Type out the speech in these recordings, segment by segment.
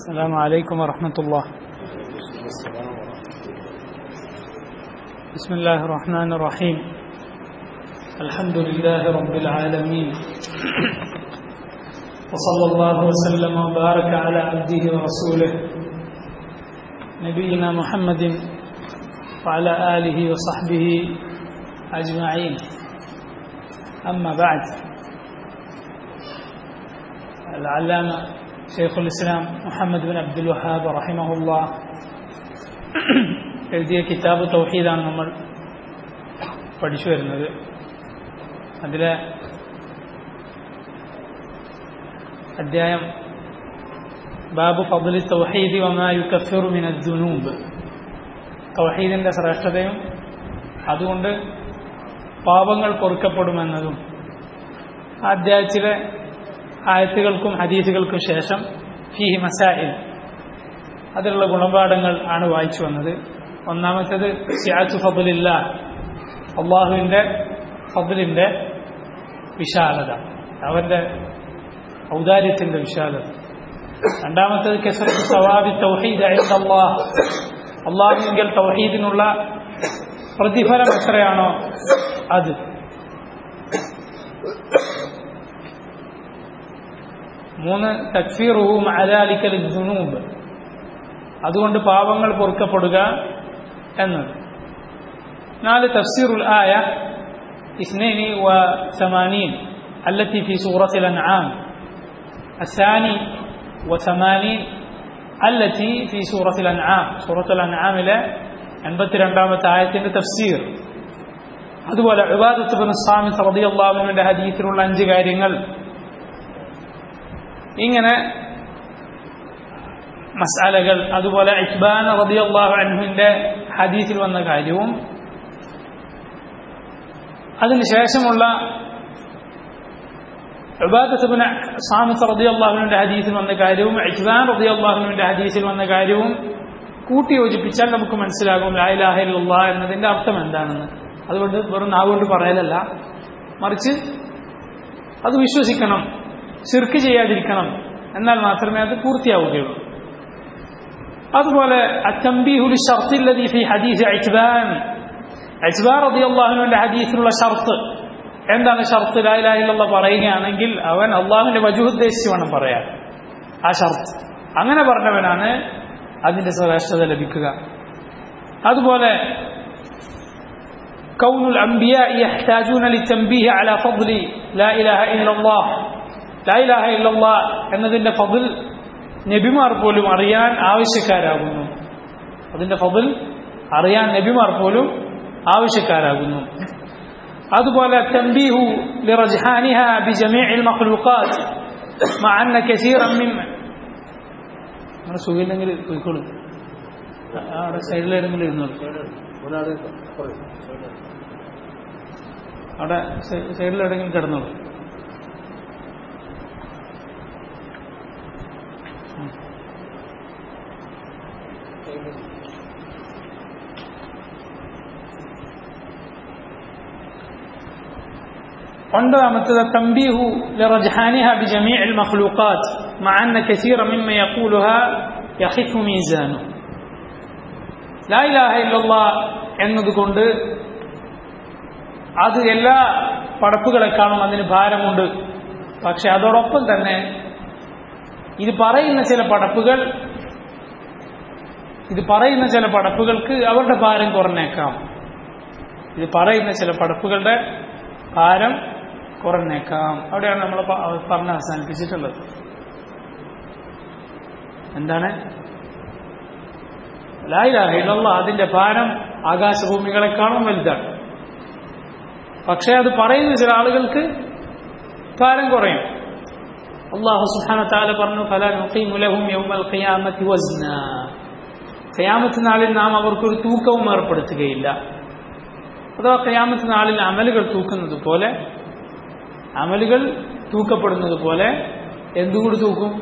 السلام عليكم ورحمة الله بسم الله الرحمن الرحيم الحمد لله رب العالمين وصلى الله وسلم وبارك على عبده ورسوله نبينا محمد وعلى آله وصحبه أجمعين أما بعد العلامة شيخ الإسلام محمد بن عبد الوهاب رحمه الله എഴുതിയ കിതാബ് തൗഹീദാണ് നമ്മൾ പഠിച്ചു വരുന്നത് അതിലെ അധ്യായം ബാബു ഫضل തൗഹീദ് വമാ യുകഫിറു മിന ദുനൂബ് തൗഹീദിന്റെ ശ്രേഷ്ഠതയും അതുകൊണ്ട് പാപങ്ങൾ പൊറുക്കപ്പെടുമെന്നതും ആ അധ്യായത്തിലെ ആയത്തുകൾക്കും ഹദീസുകൾക്കും ശേഷം ഫിഹി മസാഇൽ അതിലുള്ള ഗുണപാഠങ്ങൾ ആണ് വായിച്ചു വന്നത് ഒന്നാമത്തേത് സിയാത്തു ഫബുലില്ല അള്ളാഹുവിൻ്റെ ഫബുലിൻ്റെ വിശാലത അവൻ്റെ ഔദാര്യത്തിൻ്റെ വിശാലത രണ്ടാമത്തേത് കെസറത്ത് സവാബി തൗഹീദ് അള്ളാഹ് അള്ളാഹുവിങ്കൽ തൗഹീദിനുള്ള പ്രതിഫലം എത്രയാണോ അത് മൂന്ന് തക്ഫീറുഹും അലാലിക്കൽ ദുനൂബ് അതുകൊണ്ട് പാവങ്ങൾ പൊറുക്കപ്പെടുക എന്നത് നാല് തഫ്സീറുൽ ആയ اثنين وثمانين التي في سورة الأنعام الثاني وثمانين التي في سورة الأنعام سورة الأنعام إلى أنبت രണ്ടാമത്തെ ആയത്തിന്റെ തഫ്സീർ അതുപോലെ ഉബാദത്ത് ബിൻ സാമിത്ത് റളിയല്ലാഹുവിന്റെ ഹദീസിലുള്ള അഞ്ച് കാര്യങ്ങൾ ഇങ്ങനെ മസാലകൾ അതുപോലെ ഇഖ്ബാൻ റളിയല്ലാഹു അൻഹുവിന്റെ ഹദീസിൽ വന്ന കാര്യവും അതിനുശേഷമുള്ള ഉബാദത്തുബിന് സാമിത്ത് റളിയല്ലാഹുവിന്റെ ഹദീസിൽ വന്ന കാര്യവും ഇഖ്ബാൻ റളിയല്ലാഹുവിന്റെ ഹദീസിൽ വന്ന കാര്യവും കൂട്ടി യോജിപ്പിച്ചാൽ നമുക്ക് മനസ്സിലാകും ലാ ഇലാഹ ഇല്ലല്ലാഹ് എന്നതിന്റെ അർത്ഥം എന്താണെന്ന് അതുകൊണ്ട് വെറും നാവുകൊണ്ട് പറയലല്ല മറിച്ച് അത് വിശ്വസിക്കണം ശിർക്ക് ചെയ്യാതിരിക്കണം എന്നാൽ മാത്രമേ അത് പൂർത്തിയാവുകയുള്ളൂ അതുപോലെ അത്തംബീഹുൽ ഷർത്തില്ലതി ഫി ഹദീസ് ഇത്ബാൻ ഇത്ബാൻ റളിയല്ലാഹുവിന്റെ ഹദീസിലുള്ള ഷർത്ത് എന്താണ് ഷർത്ത് ലാ ഇലാഹ ഇല്ലല്ലാഹ് പറയുകയാണെങ്കിൽ അവൻ അള്ളാഹുവിന്റെ വജു ഉദ്ദേശിച്ച് വേണം പറയാൻ ആ ഷർത്ത് അങ്ങനെ പറഞ്ഞവനാണ് അതിന്റെ ശ്രേഷ്ഠത ലഭിക്കുക അതുപോലെ كون الأنبياء يحتاجون للتنبيه على فضل لا إله إلا الله لا إله إلا الله എന്നതിന്റെ ഫضل നബിമാർ പോലും അറിയാൻ ആവശ്യക്കാരാകുന്നു അതിന്റെ ഫضل അറിയാൻ നബിമാർ പോലും ആവശ്യക്കാരാകുന്നു അതുപോലെ تنبيه لرجحانها بجميع المخلوقات مع أن كثيرا من അങ്ങനെ സുഖമില്ലെങ്കിൽ പോയിക്കോളൂ അവിടെ സൈഡിലേതെങ്കിലും ഇരുന്നോളൂ അവിടെ സൈഡിൽ എവിടെയെങ്കിലും കിടന്നോളൂ ഒൻപതാമത്തത് തമ്പീഹു لرجحانها بجميع المخلوقات مع أن كثيرا مما يقولها يخف ميزانه لا إله إلا الله എന്നതുകൊണ്ട് അത് എല്ലാ പടപ്പുകളെക്കാളും അതിന് ഭാരമുണ്ട് പക്ഷെ അതോടൊപ്പം തന്നെ ഇത് പറയുന്ന ചില പടപ്പുകൾ ഇത് പറയുന്ന ചില പടപ്പുകൾക്ക് അവരുടെ ഭാരം കുറഞ്ഞേക്കാം ഇത് പറയുന്ന ചില പടപ്പുകളുടെ ഭാരം കുറഞ്ഞേക്കാം അവിടെയാണ് നമ്മൾ പറഞ്ഞ് അവസാനിപ്പിച്ചിട്ടുള്ളത് എന്താണ് ലായില്ല അതിന്റെ ഭാരം ആകാശഭൂമികളെക്കാളും വലുതാണ് പക്ഷേ അത് പറയുന്ന ചില ആളുകൾക്ക് ഭാരം കുറയും അള്ളാഹു സുഹാന താല പറഞ്ഞു ഫല നുഖീമുലഹും യൗമൽ ഖിയാമത്തി വസ്ന ഖിയാമത്ത് നാളിൽ നാം അവർക്കൊരു തൂക്കവും ഏർപ്പെടുത്തുകയില്ല അഥവാ ഖിയാമത്ത് നാളിൽ അമലുകൾ തൂക്കുന്നത് പോലെ അമലുകൾ തൂക്കപ്പെടുന്നത് പോലെ എന്തുകൂടി തൂക്കും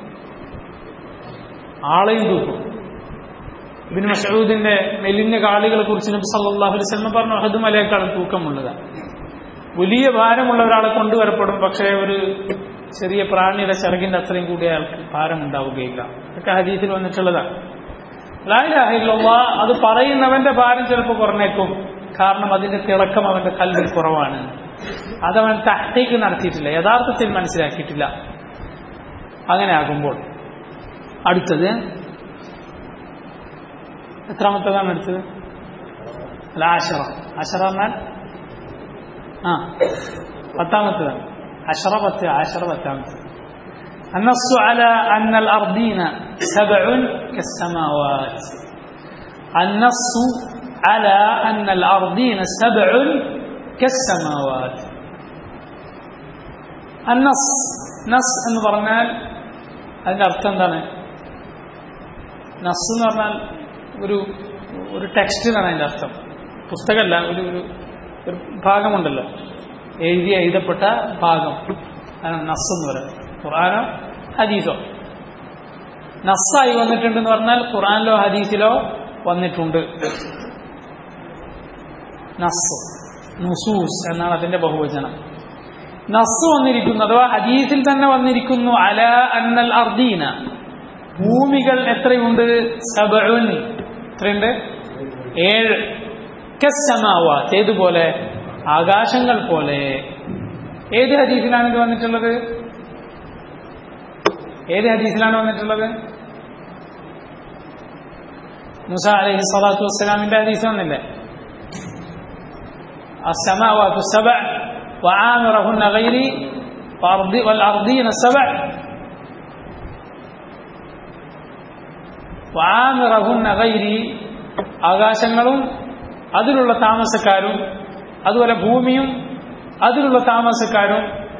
ആളെയും തൂക്കും ഇബിൻ മസൂദിന്റെ മെലിഞ്ഞ കാളുകളെ കുറിച്ച് നബി സല്ലല്ലാഹു അലൈഹി വസല്ലം പറഞ്ഞു അഹദ് മലയേക്കാളും തൂക്കമുള്ളതാണ് വലിയ ഭാരമുള്ള ഒരാളെ കൊണ്ടുവരപ്പെടും പക്ഷേ ഒരു ചെറിയ പ്രാണിയുടെ ചിറകിന്റെ അത്രയും കൂടി അയാൾക്ക് ഭാരം ഉണ്ടാവുകയില്ല ഒക്കെ ഹദീസിൽ വന്നിട്ടുള്ളതാണ് ലായിലാഹില്ല അത് പറയുന്നവന്റെ ഭാരം ചിലപ്പോൾ കുറഞ്ഞേക്കും കാരണം അതിന്റെ തിളക്കം അവന്റെ കല്ലിൽ കുറവാണ് അതവൻ തഹ്തീക്ക് നടത്തിയിട്ടില്ല യഥാർത്ഥത്തിൽ മനസ്സിലാക്കിയിട്ടില്ല അങ്ങനെ ആകുമ്പോൾ അടുത്തത് എത്രാമത്തതാണ് അടുത്തത് അല്ല ആശറ ആശറ എന്നാൽ ആ പത്താമത്തതാണ് അഷറ പത്ത് ആശറ പത്താമത്തത് النص على أن الأرضين سبع كالسماوات النص على أن الأرضين سبع كالسماوات النص نص എന്ന് പറഞ്ഞാൽ അതിന്റെ അർത്ഥം എന്താണ് നസ് എന്ന് പറഞ്ഞാൽ ഒരു ഒരു ടെക്സ്റ്റ് എന്നാണ് അതിന്റെ അർത്ഥം പുസ്തകമല്ല ഒരു ഒരു ഒരു ഭാഗമുണ്ടല്ലോ എഴുതി എഴുതപ്പെട്ട ഭാഗം അതാണ് നസ് എന്ന് പറയുന്നത് ഖുറാനോ ഹദീസോ നസ്സായി വന്നിട്ടുണ്ടെന്ന് പറഞ്ഞാൽ ഖുറാനിലോ ഹദീസിലോ വന്നിട്ടുണ്ട് നസ് നുസൂസ് എന്നാണ് അതിന്റെ ബഹുവചനം നസ് വന്നിരിക്കുന്നു അഥവാ ഹദീസിൽ തന്നെ വന്നിരിക്കുന്നു അല അന്നൽ അർദീന ഭൂമികൾ എത്രയുണ്ട് സബഉൻ എത്രയുണ്ട് ഏഴ് കസമാവാത്ത് ഏതുപോലെ ആകാശങ്ങൾ പോലെ ഏത് ഹദീസിലാണ് ഇത് വന്നിട്ടുള്ളത് ഏത് ഹദീസിലാണ് വന്നിട്ടുള്ളത് മുസ അലൈഹി സ്വലാത്തു വസ്സലാമിന്റെ ഹദീസ് വന്നില്ലേ السماوات السبع وعامرهن غيري والأرضين السبع وعامرهن غيري ആകാശങ്ങളും അതിലുള്ള താമസക്കാരും അതുപോലെ ഭൂമിയും അതിലുള്ള താമസക്കാരും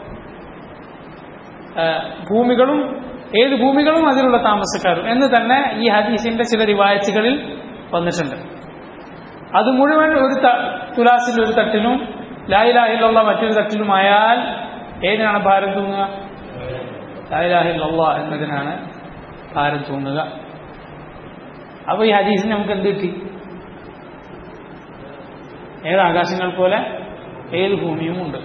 ഭൂമികളും ഏത് ഭൂമികളും അതിലുള്ള താമസക്കാരും എന്ന് തന്നെ ഈ ഹദീസിന്റെ ചില റിവായത്തുകളിൽ വന്നിട്ടുണ്ട് അത് മുഴുവൻ ഒരു തുലാസിൽ ഒരു തട്ടിലും ലായിലാഹിലുള്ള മറ്റൊരു തട്ടിലുമായാൽ ഏതിനാണ് ഭാരം തൂങ്ങുക ലായിലാഹില്ല എന്നതിനാണ് ഭാരം തൂങ്ങുക അപ്പൊ ഈ ഹദീസിന് നമുക്ക് എന്ത് കിട്ടി ഏത് ആകാശങ്ങൾ പോലെ ഏത് ഭൂമിയും ഉണ്ട്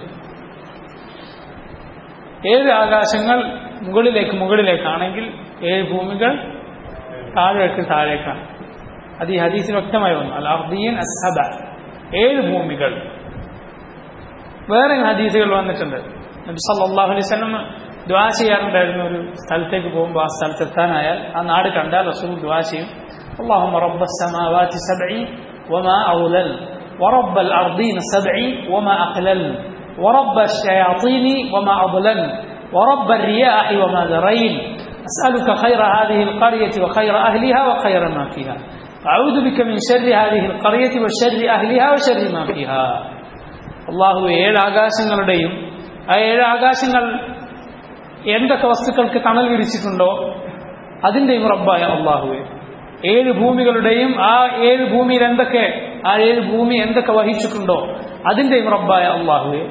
ഏഴ് ആകാശങ്ങൾ മുകളിലേക്ക് മുകളിലേക്കാണെങ്കിൽ ഏഴ് ഭൂമികൾ താഴേക്ക് താഴേക്കാണ് അത് ഈ ഹദീസിൽ വ്യക്തമായി വന്നു അൽ അർദീൻ അസബ ഏഴ് ഭൂമികൾ വേറെ ഹദീസുകൾ വന്നിട്ടുണ്ട് നബി സല്ലല്ലാഹു അലൈഹി വസല്ലം ദ്വാ ചെയ്യാറുണ്ടായിരുന്നു ഒരു സ്ഥലത്തേക്ക് പോകുമ്പോൾ ആ സ്ഥലത്ത് എത്താനായാൽ ആ നാട് കണ്ടാൽ റസൂൽ ദ്വാ ചെയ്യും اللهم رب السماوات سبع وما أولل ورب الأرضين سبع وما أقلل ورب الشياطين وما أضلل ورب الرياح وما ذرين أسألك خير هذه القرية وخير أهلها وخير ما فيها أعوذ بك من شر هذه القرية وشر أهلها وشر ما فيها അള്ളാഹു ഏഴ് ആകാശങ്ങളുടെയും ആ ഏഴ് ആകാശങ്ങൾ എന്തൊക്കെ വസ്തുക്കൾക്ക് തണൽ വിരിച്ചിട്ടുണ്ടോ അതിന്റെയും റബ്ബായ അള്ളാഹുവെ ഏഴ് ഭൂമികളുടെയും ആ ഏഴ് ഭൂമിയിൽ എന്തൊക്കെ ആ ഏഴ് ഭൂമി എന്തൊക്കെ വഹിച്ചിട്ടുണ്ടോ അതിന്റെയും റബ്ബായ അള്ളാഹുവെ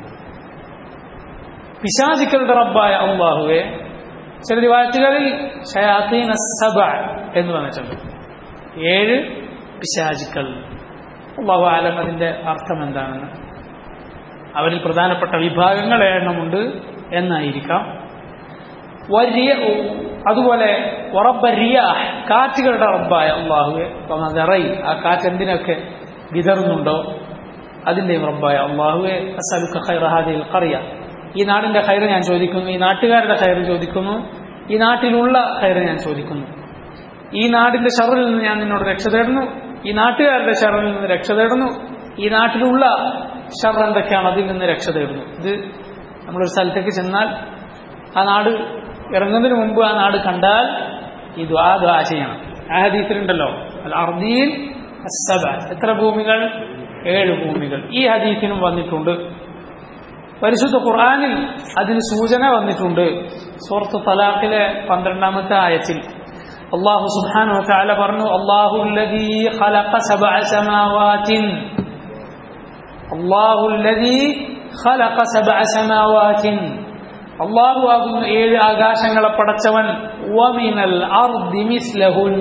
പിശാചിക്കളുടെ റബ്ബായ അള്ളാഹുവെ ചില റിവായത്തുകളിൽ ഷയാത്തീന സബ എന്ന് പറഞ്ഞിട്ടുണ്ട് ഏഴ് പിശാചിക്കൾ അള്ളാഹു ആലം അതിന്റെ അർത്ഥം എന്താണെന്ന് അവരിൽ പ്രധാനപ്പെട്ട വിഭാഗങ്ങൾ ഏഴെണ്ണമുണ്ട് എന്നായിരിക്കാം വലിയ അതുപോലെ റിയാഹ് കാറ്റുകളുടെ റബ്ബായ അള്ളാഹുവെ റൈ ആ കാറ്റ് എന്തിനൊക്കെ വിതറുന്നുണ്ടോ അതിന്റെയും റബ്ബായ അള്ളാഹുവെ അസലുക്ക ഖൈറഹാദിൽ ഖറിയ ഈ നാടിന്റെ ഖൈർ ഞാൻ ചോദിക്കുന്നു ഈ നാട്ടുകാരുടെ ഖൈർ ചോദിക്കുന്നു ഈ നാട്ടിലുള്ള ഖൈർ ഞാൻ ചോദിക്കുന്നു ഈ നാടിന്റെ ഷറിൽ നിന്ന് ഞാൻ നിന്നോട് രക്ഷ തേടുന്നു ഈ നാട്ടുകാരുടെ ഷറിൽ നിന്ന് രക്ഷ തേടുന്നു ഈ നാട്ടിലുള്ള ഷർ എന്തൊക്കെയാണ് അതിൽ നിന്ന് രക്ഷ തേടുന്നു ഇത് നമ്മളൊരു സ്ഥലത്തേക്ക് ചെന്നാൽ ആ നാട് ഇറങ്ങുന്നതിന് മുമ്പ് ആ നാട് കണ്ടാൽ ഈ ദ്വാ ദ്വാ ചെയ്യണം ആ ഹദീസിലുണ്ടല്ലോ അൽ അർദീൻ അസ്സബ എത്ര ഭൂമികൾ ഏഴ് ഭൂമികൾ ഈ ഹദീസിനും വന്നിട്ടുണ്ട് പരിശുദ്ധ ഖുർആാനിൽ അതിന് സൂചന വന്നിട്ടുണ്ട് സൂറത്ത് തലാഖിലെ പന്ത്രണ്ടാമത്തെ ആയത്തിൽ അള്ളാഹു സുബ്ഹാനഹു വതആല പറഞ്ഞു അല്ലാഹു അല്ലദീ ഖലഖ സബഅ സമാവാതിൻ അല്ലാഹു അല്ലദീ ഖലഖ സബഅ സമാവാതിൻ അള്ളാഹു ആകുന്ന ഏഴ് ആകാശങ്ങളെ പടച്ചവൻ വമിനൽ അർദി മിസ്ലഹുൻ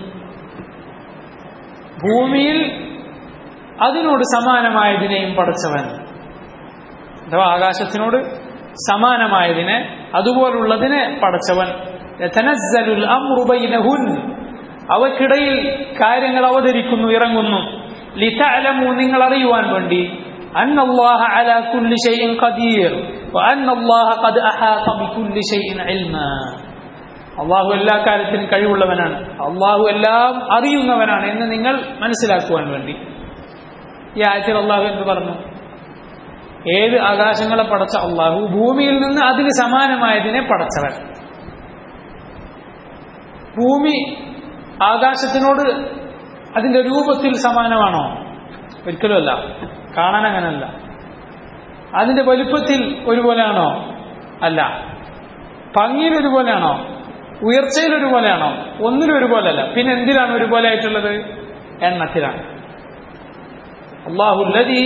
ഭൂമിയിൽ അതിനോട് സമാനമായതിനെയും പടച്ചവൻ അഥവാ ആകാശത്തിനോട് സമാനമായതിനെ അതുപോലുള്ളതിനെ പടച്ചവൻ യതനസ്സലുൽ അംറു ബൈനഹുൻ അവക്കിടയിൽ കാര്യങ്ങൾ അവതരിക്കുന്നു ഇറങ്ങുന്നു ലിതഅലമു നിങ്ങൾ അറിയുവാൻ വേണ്ടി أن الله على كل شيء قدير وأن الله قد أحاط بكل شيء علما അള്ളാഹു എല്ലാ കാര്യത്തിനും കഴിവുള്ളവനാണ് അള്ളാഹു എല്ലാം അറിയുന്നവനാണ് എന്ന് നിങ്ങൾ മനസ്സിലാക്കുവാൻ വേണ്ടി ഈ ആയത്തിൽ അള്ളാഹു എന്ത് പറഞ്ഞു ഏഴ് ആകാശങ്ങളെ പടച്ച അള്ളാഹു ഭൂമിയിൽ നിന്ന് അതിന് സമാനമായതിനെ പടച്ചവൻ ഭൂമി ആകാശത്തിനോട് അതിന്റെ രൂപത്തിൽ സമാനമാണോ ഒരിക്കലുമല്ല കാണാൻ അങ്ങനല്ല അതിന്റെ വലുപ്പത്തിൽ ഒരുപോലെയാണോ അല്ല ഭംഗിയിൽ ഒരുപോലെയാണോ ഉയർച്ചയിൽ ഒരുപോലെയാണോ ഒന്നിലും ഒരുപോലെയല്ല പിന്നെ എന്തിനാണ് ഒരുപോലെ ആയിട്ടുള്ളത് എണ്ണത്തിലാണ് അള്ളാഹുല്ലതി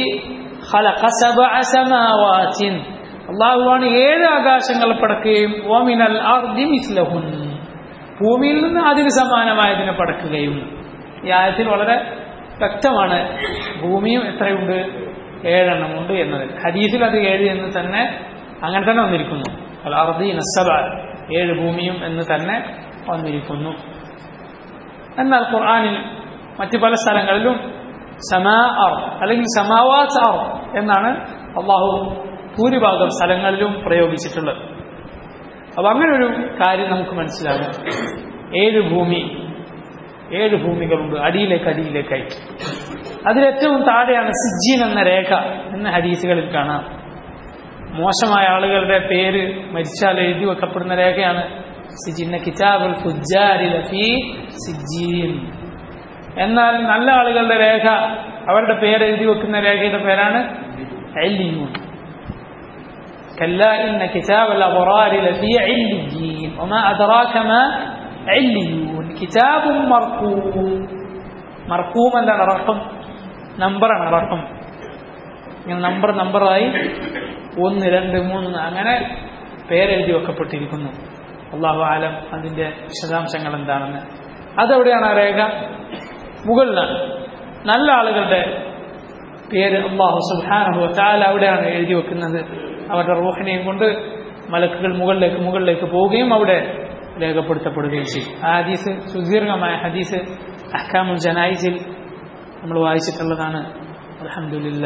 അള്ളാഹുവാണ് ഏഴ് ആകാശങ്ങൾ പടക്കുകയും ഓമിനൽ അർദി മിസ്ലഹുൻ ഭൂമിയിൽ നിന്ന് അതിന് സമാനമായതിനെ പടക്കുകയും ഈ ആയത്തിൽ വളരെ വ്യക്തമാണ് ഭൂമിയും എത്രയുണ്ട് ഏഴെണ്ണമുണ്ട് എന്നത് ഹദീസിൽ അത് ഏഴ് എന്ന് തന്നെ അങ്ങനെ തന്നെ വന്നിരിക്കുന്നു അൽ അർദി നസബ ഏഴ് ഭൂമിയും എന്ന് തന്നെ വന്നിരിക്കുന്നു എന്നാൽ ഖുർആാനിൽ മറ്റു പല സ്ഥലങ്ങളിലും സമാ അർ അല്ലെങ്കിൽ സമാവാസ് അർ എന്നാണ് അള്ളാഹു ഭൂരിഭാഗം സ്ഥലങ്ങളിലും പ്രയോഗിച്ചിട്ടുള്ളത് അപ്പൊ അങ്ങനെ ഒരു കാര്യം നമുക്ക് മനസ്സിലാകും ഏഴ് ഭൂമി ഏഴ് ഭൂമികളുണ്ട് അടിയിലേക്ക് അടിയിലേക്കായി അതിലേറ്റവും താഴെയാണ് സിജ്ജീൻ എന്ന രേഖ എന്ന ഹദീസുകളിൽ കാണാം മോശമായ ആളുകളുടെ പേര് മരിച്ചാൽ എഴുതി വെക്കപ്പെടുന്ന രേഖയാണ് സിജിന്ന കിതാബുൽ ഫുജാരി ലഫീ സിജീൻ എന്നാൽ നല്ല ആളുകളുടെ രേഖ അവരുടെ പേര് എഴുതി വെക്കുന്ന രേഖയുടെ പേരാണ് അല്ലിയൂൻ كلا إن كتاب الأبرار لفي عليين وما أدراك ما عليون كتاب مرقوم مرقوم എന്താണ് റഹം നമ്പറാണ് റഹം ഇങ്ങനെ നമ്പർ നമ്പറായി ഒന്ന് രണ്ട് മൂന്ന് അങ്ങനെ പേരെഴുതി വെക്കപ്പെട്ടിരിക്കുന്നു അള്ളാഹു ആലം അതിന്റെ വിശദാംശങ്ങൾ എന്താണെന്ന് അതെവിടെയാണ് ആ രേഖ മുകളിലാണ് നല്ല ആളുകളുടെ പേര് അള്ളാഹു സുബാനഹു താല അവിടെയാണ് എഴുതി വെക്കുന്നത് അവരുടെ റൂഹിനെയും കൊണ്ട് മലക്കുകൾ മുകളിലേക്ക് മുകളിലേക്ക് പോവുകയും അവിടെ രേഖപ്പെടുത്തപ്പെടുകയും ചെയ്യും ആ ഹദീസ് സുദീർഘമായ ഹദീസ് അഹ്കാമുൽ ജനായിസിൽ നമ്മൾ വായിച്ചിട്ടുള്ളതാണ് അലഹമില്ല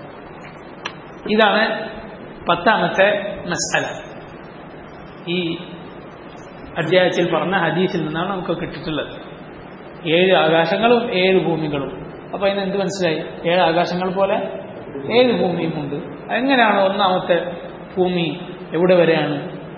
ഇതാണ് പത്താമത്തെ മസ്അല ഈ അധ്യായത്തിൽ പറഞ്ഞ ഹദീസിൽ നിന്നാണ് നമുക്ക് കിട്ടിയിട്ടുള്ളത് ഏഴ് ആകാശങ്ങളും ഏഴ് ഭൂമികളും അപ്പൊ അതിന് എന്ത് മനസ്സിലായി ഏഴ് ആകാശങ്ങൾ പോലെ ഏഴ് ഭൂമിയും ഉണ്ട് എങ്ങനെയാണ് ഒന്നാമത്തെ ഭൂമി എവിടെ വരെയാണ്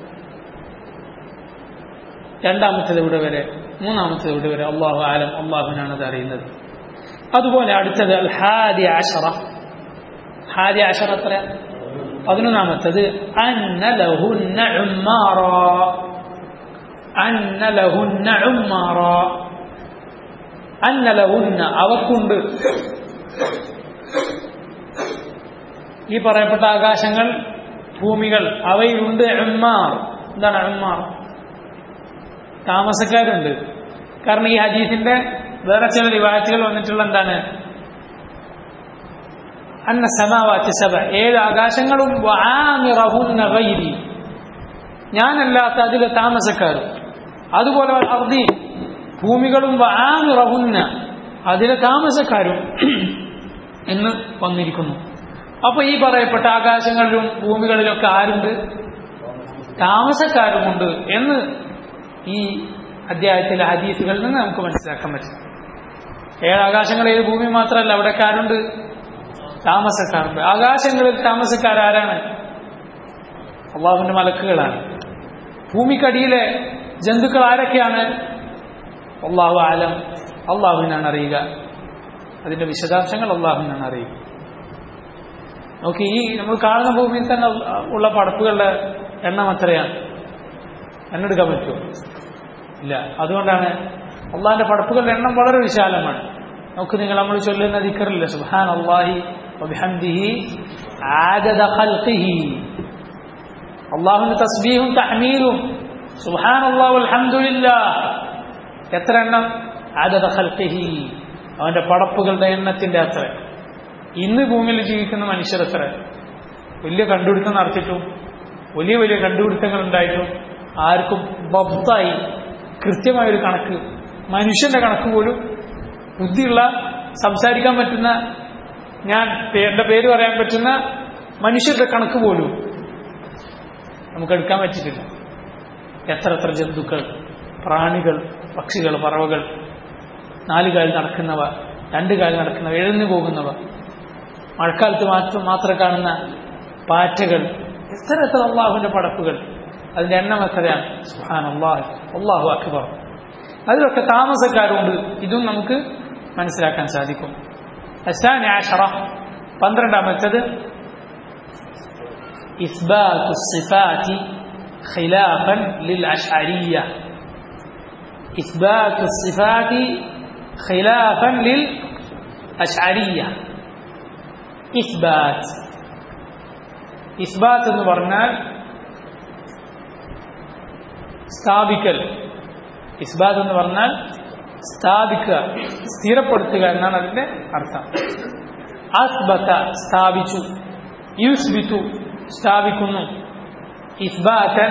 രണ്ടാമത്തേത് എവിടെ വരെ മൂന്നാമത്തേത് എവിടെ വരെ അള്ളാഹു ആലം അള്ളാഹുവിനാണ് അത് അറിയുന്നത് അതുപോലെ അടുത്തത് അൽ ഹാദി ആഷറ ഹാദി ആഷറ എത്ര പതിനൊന്നാമത്തത് അന്ന ലഹുന്ന ഉമ്മാറ അന്ന ലഹുന്ന ഉമ്മാറ അന്ന ലഹുന്ന അവക്കുണ്ട് ഈ പറയപ്പെട്ട ആകാശങ്ങൾ ഭൂമികൾ അവയിലുണ്ട് ഉമ്മാർ എന്താണ് ഉമ്മാർ താമസക്കാരുണ്ട് കാരണം ഈ ഹദീസിന്റെ വേറെ ചില റിവായത്തുകൾ വന്നിട്ടുള്ള എന്താണ് അന്ന സമാവാത്തി സഭ ഏഴ് ആകാശങ്ങളും ഗൈരി ഞാനല്ലാത്ത അതിലെ താമസക്കാരും അതുപോലെ അർദി ഭൂമികളും റഹുന്ന അതിലെ താമസക്കാരും എന്ന് വന്നിരിക്കുന്നു അപ്പൊ ഈ പറയപ്പെട്ട ആകാശങ്ങളിലും ഭൂമികളിലൊക്കെ ആരുണ്ട് താമസക്കാരുമുണ്ട് എന്ന് ഈ അധ്യായത്തിലെ ഹദീസുകളിൽ നിന്ന് നമുക്ക് മനസ്സിലാക്കാൻ പറ്റും ഏഴ് ആകാശങ്ങൾ ഏഴ് ഭൂമി മാത്രമല്ല അവിടെയൊക്കെ ആരുണ്ട് താമസക്കാരുണ്ട് ആകാശങ്ങളിൽ താമസക്കാരാരാണ് അള്ളാഹുവിന്റെ മലക്കുകളാണ് ഭൂമിക്കടിയിലെ ജന്തുക്കൾ ആരൊക്കെയാണ് അള്ളാഹു ആലം അള്ളാഹുവിനാണ് അറിയുക അതിന്റെ വിശദാംശങ്ങൾ അള്ളാഹുവിനാണ് അറിയുക നോക്കി ഈ നമ്മൾ കാണുന്ന ഭൂമിയിൽ തന്നെ ഉള്ള പടപ്പുകളുടെ എണ്ണം എത്രയാണ് എണ്ണെടുക്കാൻ പറ്റുമോ ഇല്ല അതുകൊണ്ടാണ് അള്ളാഹിന്റെ പടപ്പുകളുടെ എണ്ണം വളരെ വിശാലമാണ് നോക്ക് നിങ്ങൾ നമ്മൾ ചൊല്ലുന്ന ദിക്കറില്ല സുഹാൻ അള്ളാഹി അള്ളാഹുവിന്റെ തസ്ബീഹും തഹ്മീദും സുഹാൻ അള്ളാഹു അലഹമില്ല എത്ര എണ്ണം ആദദ ഖൽഖിഹി അവന്റെ പടപ്പുകളുടെ എണ്ണത്തിന്റെ അത്ര ഇന്ന് ഭൂമിയിൽ ജീവിക്കുന്ന മനുഷ്യർ എത്ര വലിയ കണ്ടുപിടുത്തം നടത്തിയിട്ടും വലിയ വലിയ കണ്ടുപിടുത്തങ്ങൾ ഉണ്ടായിട്ടും ആർക്കും ബബ്തായി കൃത്യമായൊരു കണക്ക് മനുഷ്യന്റെ കണക്ക് പോലും ബുദ്ധിയുള്ള സംസാരിക്കാൻ പറ്റുന്ന ഞാൻ എന്റെ പേര് പറയാൻ പറ്റുന്ന മനുഷ്യരുടെ കണക്ക് പോലും നമുക്ക് എടുക്കാൻ പറ്റിയിട്ടില്ല എത്ര എത്ര ജന്തുക്കൾ പ്രാണികൾ പക്ഷികൾ പറവകൾ നാല് കാലിൽ നടക്കുന്നവ രണ്ട് കാലിൽ നടക്കുന്നവ എഴുന്നു പോകുന്നവ മഴക്കാലത്ത് മാത്രം മാത്രം കാണുന്ന പാറ്റകൾ എത്ര എത്ര അള്ളാഹുവിന്റെ പടപ്പുകൾ അതിന്റെ എണ്ണം എത്രയാണ് സുഹാൻ അള്ളാഹു അള്ളാഹു അക്ബർ അതിലൊക്കെ താമസക്കാരുണ്ട് ഇതും നമുക്ക് മനസ്സിലാക്കാൻ സാധിക്കും അസാനി ആഷറ പന്ത്രണ്ടാമത്തത് إثبات الصفات خلافا للأشعرية إثبات الصفات خلافا للأشعرية إثبات إثبات എന്ന് പറഞ്ഞാൽ സ്ഥാപിക്കൽ ഇസ്ബാത്ത് എന്ന് പറഞ്ഞാൽ സ്ഥാപിക്കുക സ്ഥിരപ്പെടുത്തുക എന്നാണ് അതിന്റെ അർത്ഥം അസ്ബത്ത സ്ഥാപിച്ചു യുസ്ബിത്തു സ്ഥാപിക്കുന്നു ഇസ്ബാത്തൻ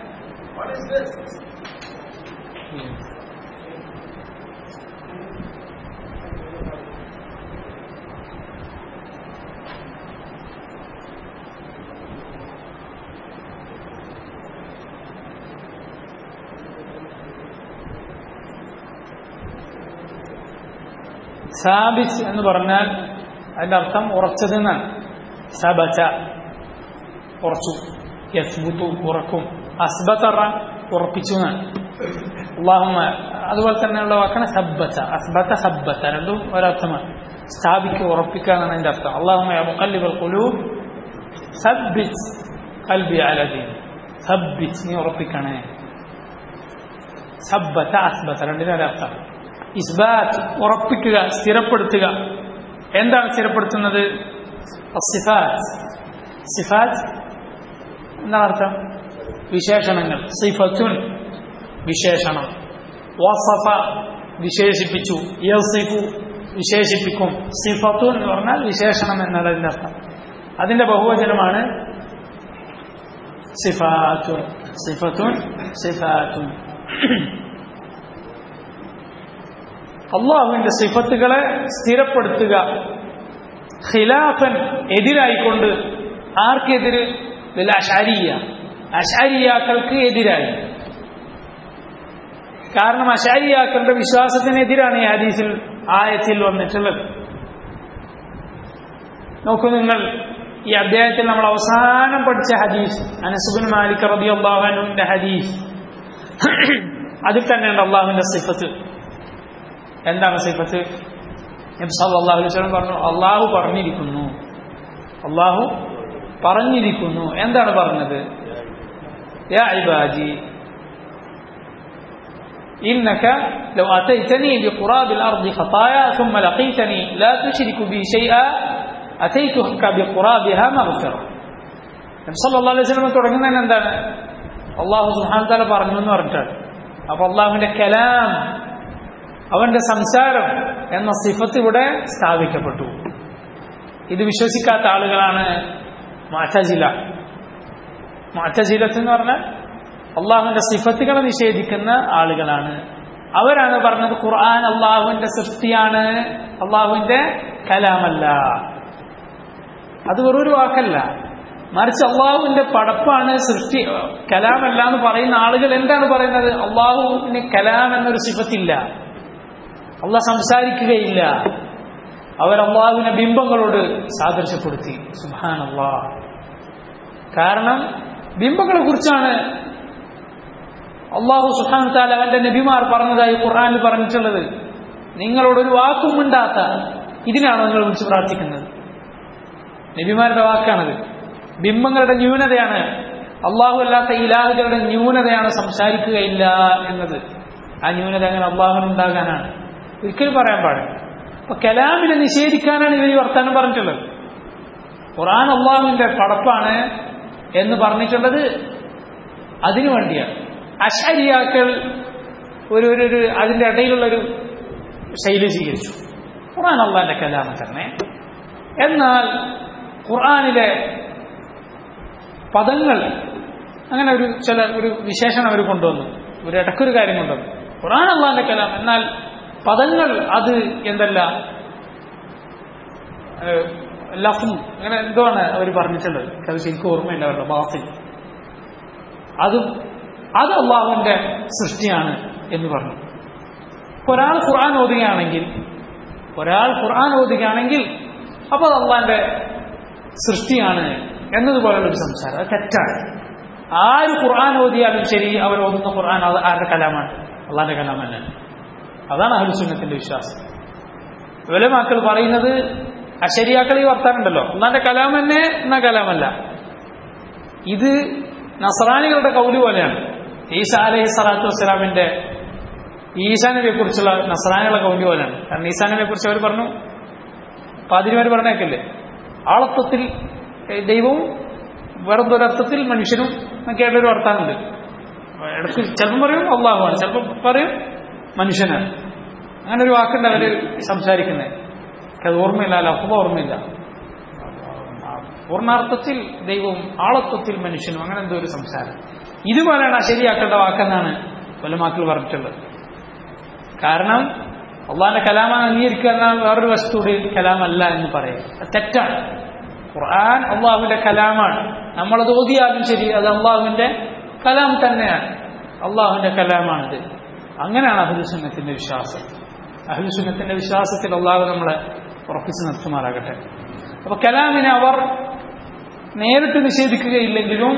സാബിച്ച് എന്ന് പറഞ്ഞാൽ അതിന്റെ അർത്ഥം ഉറച്ചത് എന്നാണ് സബച്ച ഉറച്ചു യസ്ബുത്തു ഉറക്കും അസ്ബത്തറ ഉറപ്പിച്ചു എന്നാണ് അള്ളാഹുമ അതുപോലെ തന്നെയുള്ള വാക്കാണ് സബ്ബത്ത അസ്ബത്ത സബ്ബത്ത രണ്ടും ഒരർത്ഥമാണ് സ്ഥാപിക്കുക ഉറപ്പിക്കുക എന്നാണ് അതിന്റെ അർത്ഥം അള്ളാഹുമ മുക്കല്ലിബൽ കുലൂബ് സബ്ബിച്ച് കൽബി അലദീൻ സബ്ബിച്ച് നീ ഉറപ്പിക്കണേ സബ്ബത്ത അസ്ബത്ത രണ്ടിനും ഒരർത്ഥം ഇസ്ബാത്ത് ഉറപ്പിക്കുക സ്ഥിരപ്പെടുത്തുക എന്താണ് സ്ഥിരപ്പെടുത്തുന്നത് സിഫാത്ത് സിഫാത്ത് എന്താണ് അർത്ഥം വിശേഷണങ്ങൾ സിഫത്തുൻ വിശേഷണം വസഫ വിശേഷിപ്പിച്ചു യസിഫു വിശേഷിപ്പിക്കും സിഫത്തുൻ എന്ന് പറഞ്ഞാൽ വിശേഷണം എന്നതിന്റെ അർത്ഥം അതിന്റെ ബഹുവചനമാണ് സിഫാത്തുൻ സിഫത്തുൻ സിഫാത്തുൻ അള്ളാഹുവിന്റെ സിഫത്തുകളെ സ്ഥിരപ്പെടുത്തുക ഖിലാഫൻ എതിരായിക്കൊണ്ട് ആർക്കെതിര് അഷാരിയ അഷാരിയാക്കൾക്ക് എതിരായി കാരണം അഷാരിയാക്കളുടെ വിശ്വാസത്തിനെതിരാണ് ഈ ഹദീസിൽ ആയത്തിൽ വന്നിട്ടുള്ളത് നോക്കൂ നിങ്ങൾ ഈ അധ്യായത്തിൽ നമ്മൾ അവസാനം പഠിച്ച ഹദീസ് അനസുബിൻ മാലിക് റബി അള്ളാഹുവിന്റെ ഹദീസ് അതിൽ തന്നെയുണ്ട് അള്ളാഹുവിന്റെ സിഫത്ത് എന്താണ് സിഫത്ത് അള്ളാഹു വസ്ലം പറഞ്ഞു അള്ളാഹു പറഞ്ഞിരിക്കുന്നു അള്ളാഹു പറഞ്ഞിരിക്കുന്നു എന്താണ് പറഞ്ഞത് യാ ഇബാജി إنك لو أتيتني بقراب الأرض خطايا ثم لقيتني لا تشرك بي شيئا أتيتك بقرابها مغفرة صلى الله عليه وسلم തുടങ്ങുന്നതിന് എന്താണ് അള്ളാഹു സുഹാൻ താല പറഞ്ഞു എന്ന് പറഞ്ഞിട്ടാണ് അപ്പൊ അള്ളാഹുവിന്റെ കലാം അവന്റെ സംസാരം എന്ന സിഫത്ത് ഇവിടെ സ്ഥാപിക്കപ്പെട്ടു ഇത് വിശ്വസിക്കാത്ത ആളുകളാണ് മാറ്റജില മാറ്റജിലത്ത് എന്ന് പറഞ്ഞാൽ അള്ളാഹുവിന്റെ സിഫത്തുകളെ നിഷേധിക്കുന്ന ആളുകളാണ് അവരാണ് പറഞ്ഞത് ഖുർആൻ അള്ളാഹുവിന്റെ സൃഷ്ടിയാണ് അള്ളാഹുവിന്റെ കലാമല്ല അത് വെറൊരു വാക്കല്ല മറിച്ച് അള്ളാഹുവിന്റെ പടപ്പാണ് സൃഷ്ടി കലാമല്ല എന്ന് പറയുന്ന ആളുകൾ എന്താണ് പറയുന്നത് അള്ളാഹുവിന് കലാം എന്നൊരു സിഫത്തില്ല അള്ളാഹ് സംസാരിക്കുകയില്ല അവർ അള്ളാഹുവിനെ ബിംബങ്ങളോട് സാദൃശ്യപ്പെടുത്തി സുഹാൻ അള്ളാഹ് കാരണം ബിംബങ്ങളെ കുറിച്ചാണ് അള്ളാഹു സുഹാൻ താല അവന്റെ നബിമാർ പറഞ്ഞതായി ഖുർആാനിൽ പറഞ്ഞിട്ടുള്ളത് നിങ്ങളോടൊരു വാക്കും മിണ്ടാത്ത ഇതിനാണ് നിങ്ങൾ വിളിച്ച് പ്രാർത്ഥിക്കുന്നത് നബിമാരുടെ വാക്കാണത് ബിംബങ്ങളുടെ ന്യൂനതയാണ് അള്ളാഹു അല്ലാത്ത ഇലാഹുകളുടെ ന്യൂനതയാണ് സംസാരിക്കുകയില്ല എന്നത് ആ ന്യൂനത അങ്ങനെ അള്ളാഹുനുണ്ടാകാനാണ് ഒരിക്കലും പറയാൻ പാടില്ല അപ്പൊ കലാമിനെ നിഷേധിക്കാനാണ് ഇവർ ഈ വർത്താനം പറഞ്ഞിട്ടുള്ളത് ഖുറാൻ അള്ളാഹുവിന്റെ പടപ്പാണ് എന്ന് പറഞ്ഞിട്ടുള്ളത് അതിനു വേണ്ടിയാണ് അശരിയാക്കൾ ഒരു ഒരു ഒരു അതിന്റെ ഇടയിലുള്ളൊരു ശൈലി സ്വീകരിച്ചു ഖുറാൻ അള്ളാഹിന്റെ കലാമ തന്നെ എന്നാൽ ഖുർആാനിലെ പദങ്ങൾ അങ്ങനെ ഒരു ചില ഒരു വിശേഷണം അവർ കൊണ്ടുവന്നു ഒരു ഇടക്കൊരു കാര്യം കൊണ്ടുവന്നു ഖുർആൻ അള്ളാന്റെ കലാം എന്നാൽ പദങ്ങൾ അത് എന്തല്ല ഏഹ്, ലഫ്ം അങ്ങനെ എന്തോ ആണ് അവർ പറഞ്ഞിട്ടുള്ളത് അത് ശരിക്കും ഓർമ്മയില്ല അവരുടെ ബാസിൽ അത് അത് അള്ളാഹുവിന്റെ സൃഷ്ടിയാണ് എന്ന് പറഞ്ഞു ഇപ്പൊ ഒരാൾ ഖുർആൻ ഓതുകയാണെങ്കിൽ ഒരാൾ ഖുർആൻ ഓതുകയാണെങ്കിൽ അപ്പോൾ അത് അള്ളാന്റെ സൃഷ്ടിയാണ് എന്നതുപോലുള്ള ഒരു സംസാരം അത് തെറ്റാണ് ആര് ഖുർആൻ ഓതിയാലും ശരി അവർ ഓതുന്ന ഖുർആൻ അത് ആരുടെ കലാമാണ് അള്ളാന്റെ കലാമല്ല അതാണ് അഹുസുന്നത്തിന്റെ വിശ്വാസം വിലമാക്കൾ പറയുന്നത് അശരിയാക്കൾ ഈ വർത്താനുണ്ടല്ലോ അള്ളാന്റെ കലാം തന്നെ എന്ന കലാമല്ല ഇത് നസറാനികളുടെ കൗലി പോലെയാണ് ഈസ അലൈഹി സ്വലാത്തു വസ്സലാമിന്റെ ഈസാ നബിയെ കുറിച്ചുള്ള നസറാനികളുടെ കൗലി പോലെയാണ് കാരണം ഈസാ നബിയെ കുറിച്ച് അവർ പറഞ്ഞു പാതിരിമാർ പറഞ്ഞേക്കില്ലേ ആളത്വത്തിൽ ഏഹ്, ദൈവവും വേറെന്തൊരർത്ഥത്തിൽ മനുഷ്യനും എന്നൊക്കെയായിട്ട് ഒരു വർത്താനുണ്ട് ഇടയ്ക്ക് ചിലപ്പം പറയും അള്ളാഹുവാണ് ചിലപ്പം പറയും മനുഷ്യനാണ് അങ്ങനെ ഒരു വാക്കുണ്ട് അവര് സംസാരിക്കുന്നത് അത് ഓർമ്മയില്ല ലഫ്ബ ഓർമ്മയില്ല പൂർണ്ണാർത്ഥത്തിൽ ദൈവവും ആളത്വത്തിൽ മനുഷ്യനും അങ്ങനെ എന്തോ ഒരു സംസാരം ഇതുപോലെയാണ് ശരിയാക്കേണ്ട വാക്കെന്നാണ് കൊല്ലമാക്കൾ പറഞ്ഞിട്ടുള്ളത് കാരണം അള്ളാന്റെ കലാമാണ് അംഗീകരിക്കുക എന്ന വേറൊരു വസ്തുവിടെ കലാമല്ല എന്ന് പറയും അത് തെറ്റാണ് ഖുർആൻ അള്ളാഹുവിന്റെ കലാമാണ് നമ്മളത് ഓതിയാലും ശരി അത് അള്ളാഹുവിന്റെ കലാം തന്നെയാണ് അള്ളാഹുവിന്റെ കലാമാണിത് അങ്ങനെയാണ് അഹുലുസുന്നത്തിന്റെ വിശ്വാസം അഹുലുസുന്നത്തിന്റെ വിശ്വാസത്തിൽ അള്ളാഹു നമ്മളെ ഉറപ്പിച്ച് നിർത്തുമാറാകട്ടെ അപ്പൊ കലാമിനെ അവർ നേരിട്ട് നിഷേധിക്കുകയില്ലെങ്കിലും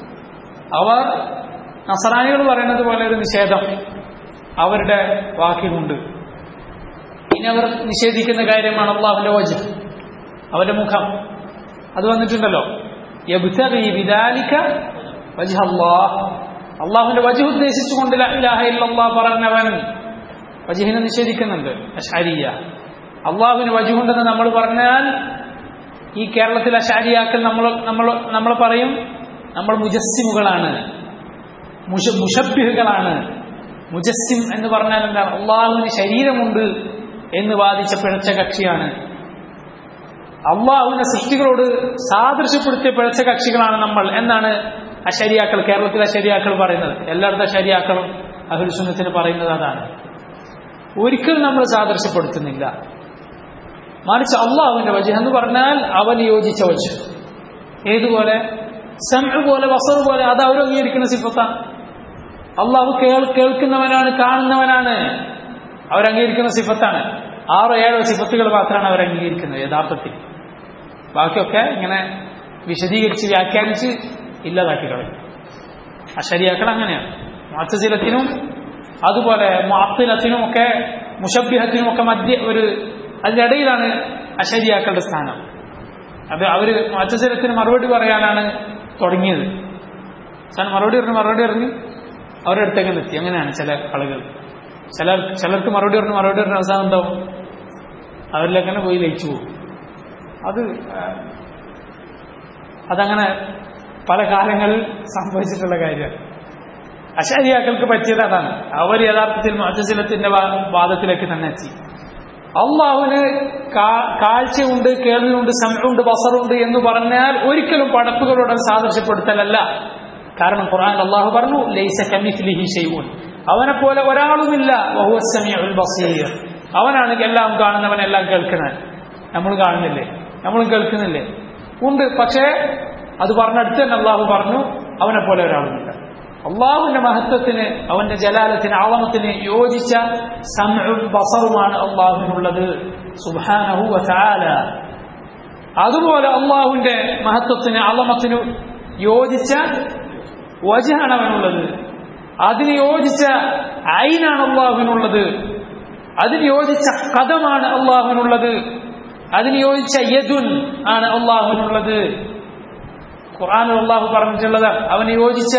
അവർ നസറാനികൾ പറയുന്നത് പോലെ ഒരു നിഷേധം അവരുടെ വാക്കിലുണ്ട് ഇനി അവർ നിഷേധിക്കുന്ന കാര്യമാണ് അള്ളാഹുവിന്റെ വജ് അവന്റെ മുഖം അത് വന്നിട്ടുണ്ടല്ലോ യബ്തഗി ബിദാലിക വജ്ഹ അല്ലാഹ് അള്ളാഹുവിന്റെ വജ് ഉദ്ദേശിച്ചുകൊണ്ട് ലാ ഇലാഹ ഇല്ലല്ലാഹ് പറഞ്ഞവൻ വജഹിനെ നിഷേധിക്കുന്നുണ്ട് അഷാരിയ അള്ളാഹുവിന് വജുണ്ടെന്ന് നമ്മൾ പറഞ്ഞാൽ ഈ കേരളത്തിലെ അഷാരിയാക്കൽ നമ്മൾ നമ്മൾ നമ്മൾ പറയും നമ്മൾ മുജസ്സിമുകളാണ് മുഷ മുഷബ്ബിഹുകളാണ് മുജസ്സിം എന്ന് പറഞ്ഞാൽ എന്താണ് അള്ളാഹുവിന് ശരീരമുണ്ട് എന്ന് വാദിച്ച പിഴച്ച കക്ഷിയാണ് അള്ളാഹുവിന്റെ സൃഷ്ടികളോട് സാദൃശ്യപ്പെടുത്തിയ പിഴച്ച കക്ഷികളാണ് നമ്മൾ എന്നാണ് അശരിയാക്കൾ കേരളത്തിലെ അശരിയാക്കൾ പറയുന്നത് എല്ലായിടത്തും അശരിയാക്കളും അഹുൽസുന്നത്തിന് പറയുന്നത് അതാണ് ഒരിക്കലും നമ്മൾ സാദൃശ്യപ്പെടുത്തുന്നില്ല മറിച്ച് അള്ളാഹുവിന്റെ വജ് എന്ന് പറഞ്ഞാൽ അവൻ യോജിച്ച വജ് ഏതുപോലെ സമ പോലെ വസർ പോലെ അത് അവർ അംഗീകരിക്കുന്ന സിഫത്താണ് അള്ളാഹു കേൾ കേൾക്കുന്നവനാണ് കാണുന്നവനാണ് അവരംഗീകരിക്കുന്ന സിഫത്താണ് ആറോ ഏഴോ സിഫത്തുകൾ മാത്രമാണ് അവർ അംഗീകരിക്കുന്നത് യഥാർത്ഥത്തിൽ ബാക്കിയൊക്കെ ഇങ്ങനെ വിശദീകരിച്ച് വ്യാഖ്യാനിച്ച് ഇല്ലാതാക്കി കളയും അശരിയാക്കൾ അങ്ങനെയാണ് മാത്തശീലത്തിനും അതുപോലെ മാത്തിലത്തിനും ഒക്കെ മുഷബ്ബിഹത്തിനും ഒക്കെ മധ്യ ഒരു അതിനിടയിലാണ് അശരിയാക്കളുടെ സ്ഥാനം അത് അവര് മാത്തശീലത്തിന് മറുപടി പറയാനാണ് തുടങ്ങിയത് സാധനം മറുപടി പറഞ്ഞു മറുപടി പറഞ്ഞു അവരുടെ അടുത്തേക്ക് എത്തി അങ്ങനെയാണ് ചില ആളുകൾ ചില ചിലർക്ക് മറുപടി പറഞ്ഞു മറുപടി പറഞ്ഞ അവസാനം എന്താവും അവരിലേക്കന്നെ പോയി ലയിച്ചു പോകും അത് ആ, അതങ്ങനെ പല കാലങ്ങളിൽ സംഭവിച്ചിട്ടുള്ള കാര്യമാണ് അശാരിയാക്കൾക്ക് പറ്റിയത് അതാണ് അവർ യഥാർത്ഥത്തിൽ മഹജലത്തിന്റെ വാദത്തിലേക്ക് തന്നെ എത്തി അള്ളാഹുവിന് കാ- കാഴ്ചയുണ്ട് കേൾവിയുണ്ട് സമയമുണ്ട് ബസറുണ്ട് എന്ന് പറഞ്ഞാൽ ഒരിക്കലും പടപ്പുകളോട് സാദൃശ്യപ്പെടുത്തലല്ല കാരണം ഖുർആൻ അള്ളാഹു പറഞ്ഞു ലൈസ കമിത്ലിഹി ഷൈഉൻ അവനെ പോലെ ഒരാളുമില്ല വഹുവ സമീഉൽ ബസീർ അവനാണ് എല്ലാം കാണുന്നവൻ എല്ലാം കേൾക്കുന്നവൻ നമ്മൾ കാണുന്നില്ലേ നമ്മളും കേൾക്കുന്നില്ലേ ഉണ്ട് പക്ഷേ അത് പറഞ്ഞടുത്ത് തന്നെ അള്ളാഹു പറഞ്ഞു അവനെ പോലെ ഒരാളുമില്ല അള്ളാഹുവിന്റെ മഹത്വത്തിന് അവന്റെ ജലാലത്തിന് ആളമത്തിന് യോജിച്ച സമഴും ബസറുമാണ് അള്ളാഹുവിനുള്ളത് സുബാനഹു വസാല അതുപോലെ അള്ളാഹുവിന്റെ മഹത്വത്തിന് അളമത്തിന് യോജിച്ച വജഹാണ് അവനുള്ളത് അതിന് യോജിച്ച ഐനാണ് അള്ളാഹുവിനുള്ളത് അതിന് യോജിച്ച കഥമാണ് അള്ളാഹുവിനുള്ളത് അതിന് യോജിച്ച യദുൻ ആണ് അള്ളാഹുവിനുള്ളത് ഖുർആാനിൽ അള്ളാഹു പറഞ്ഞിട്ടുള്ളത് അവന് യോജിച്ച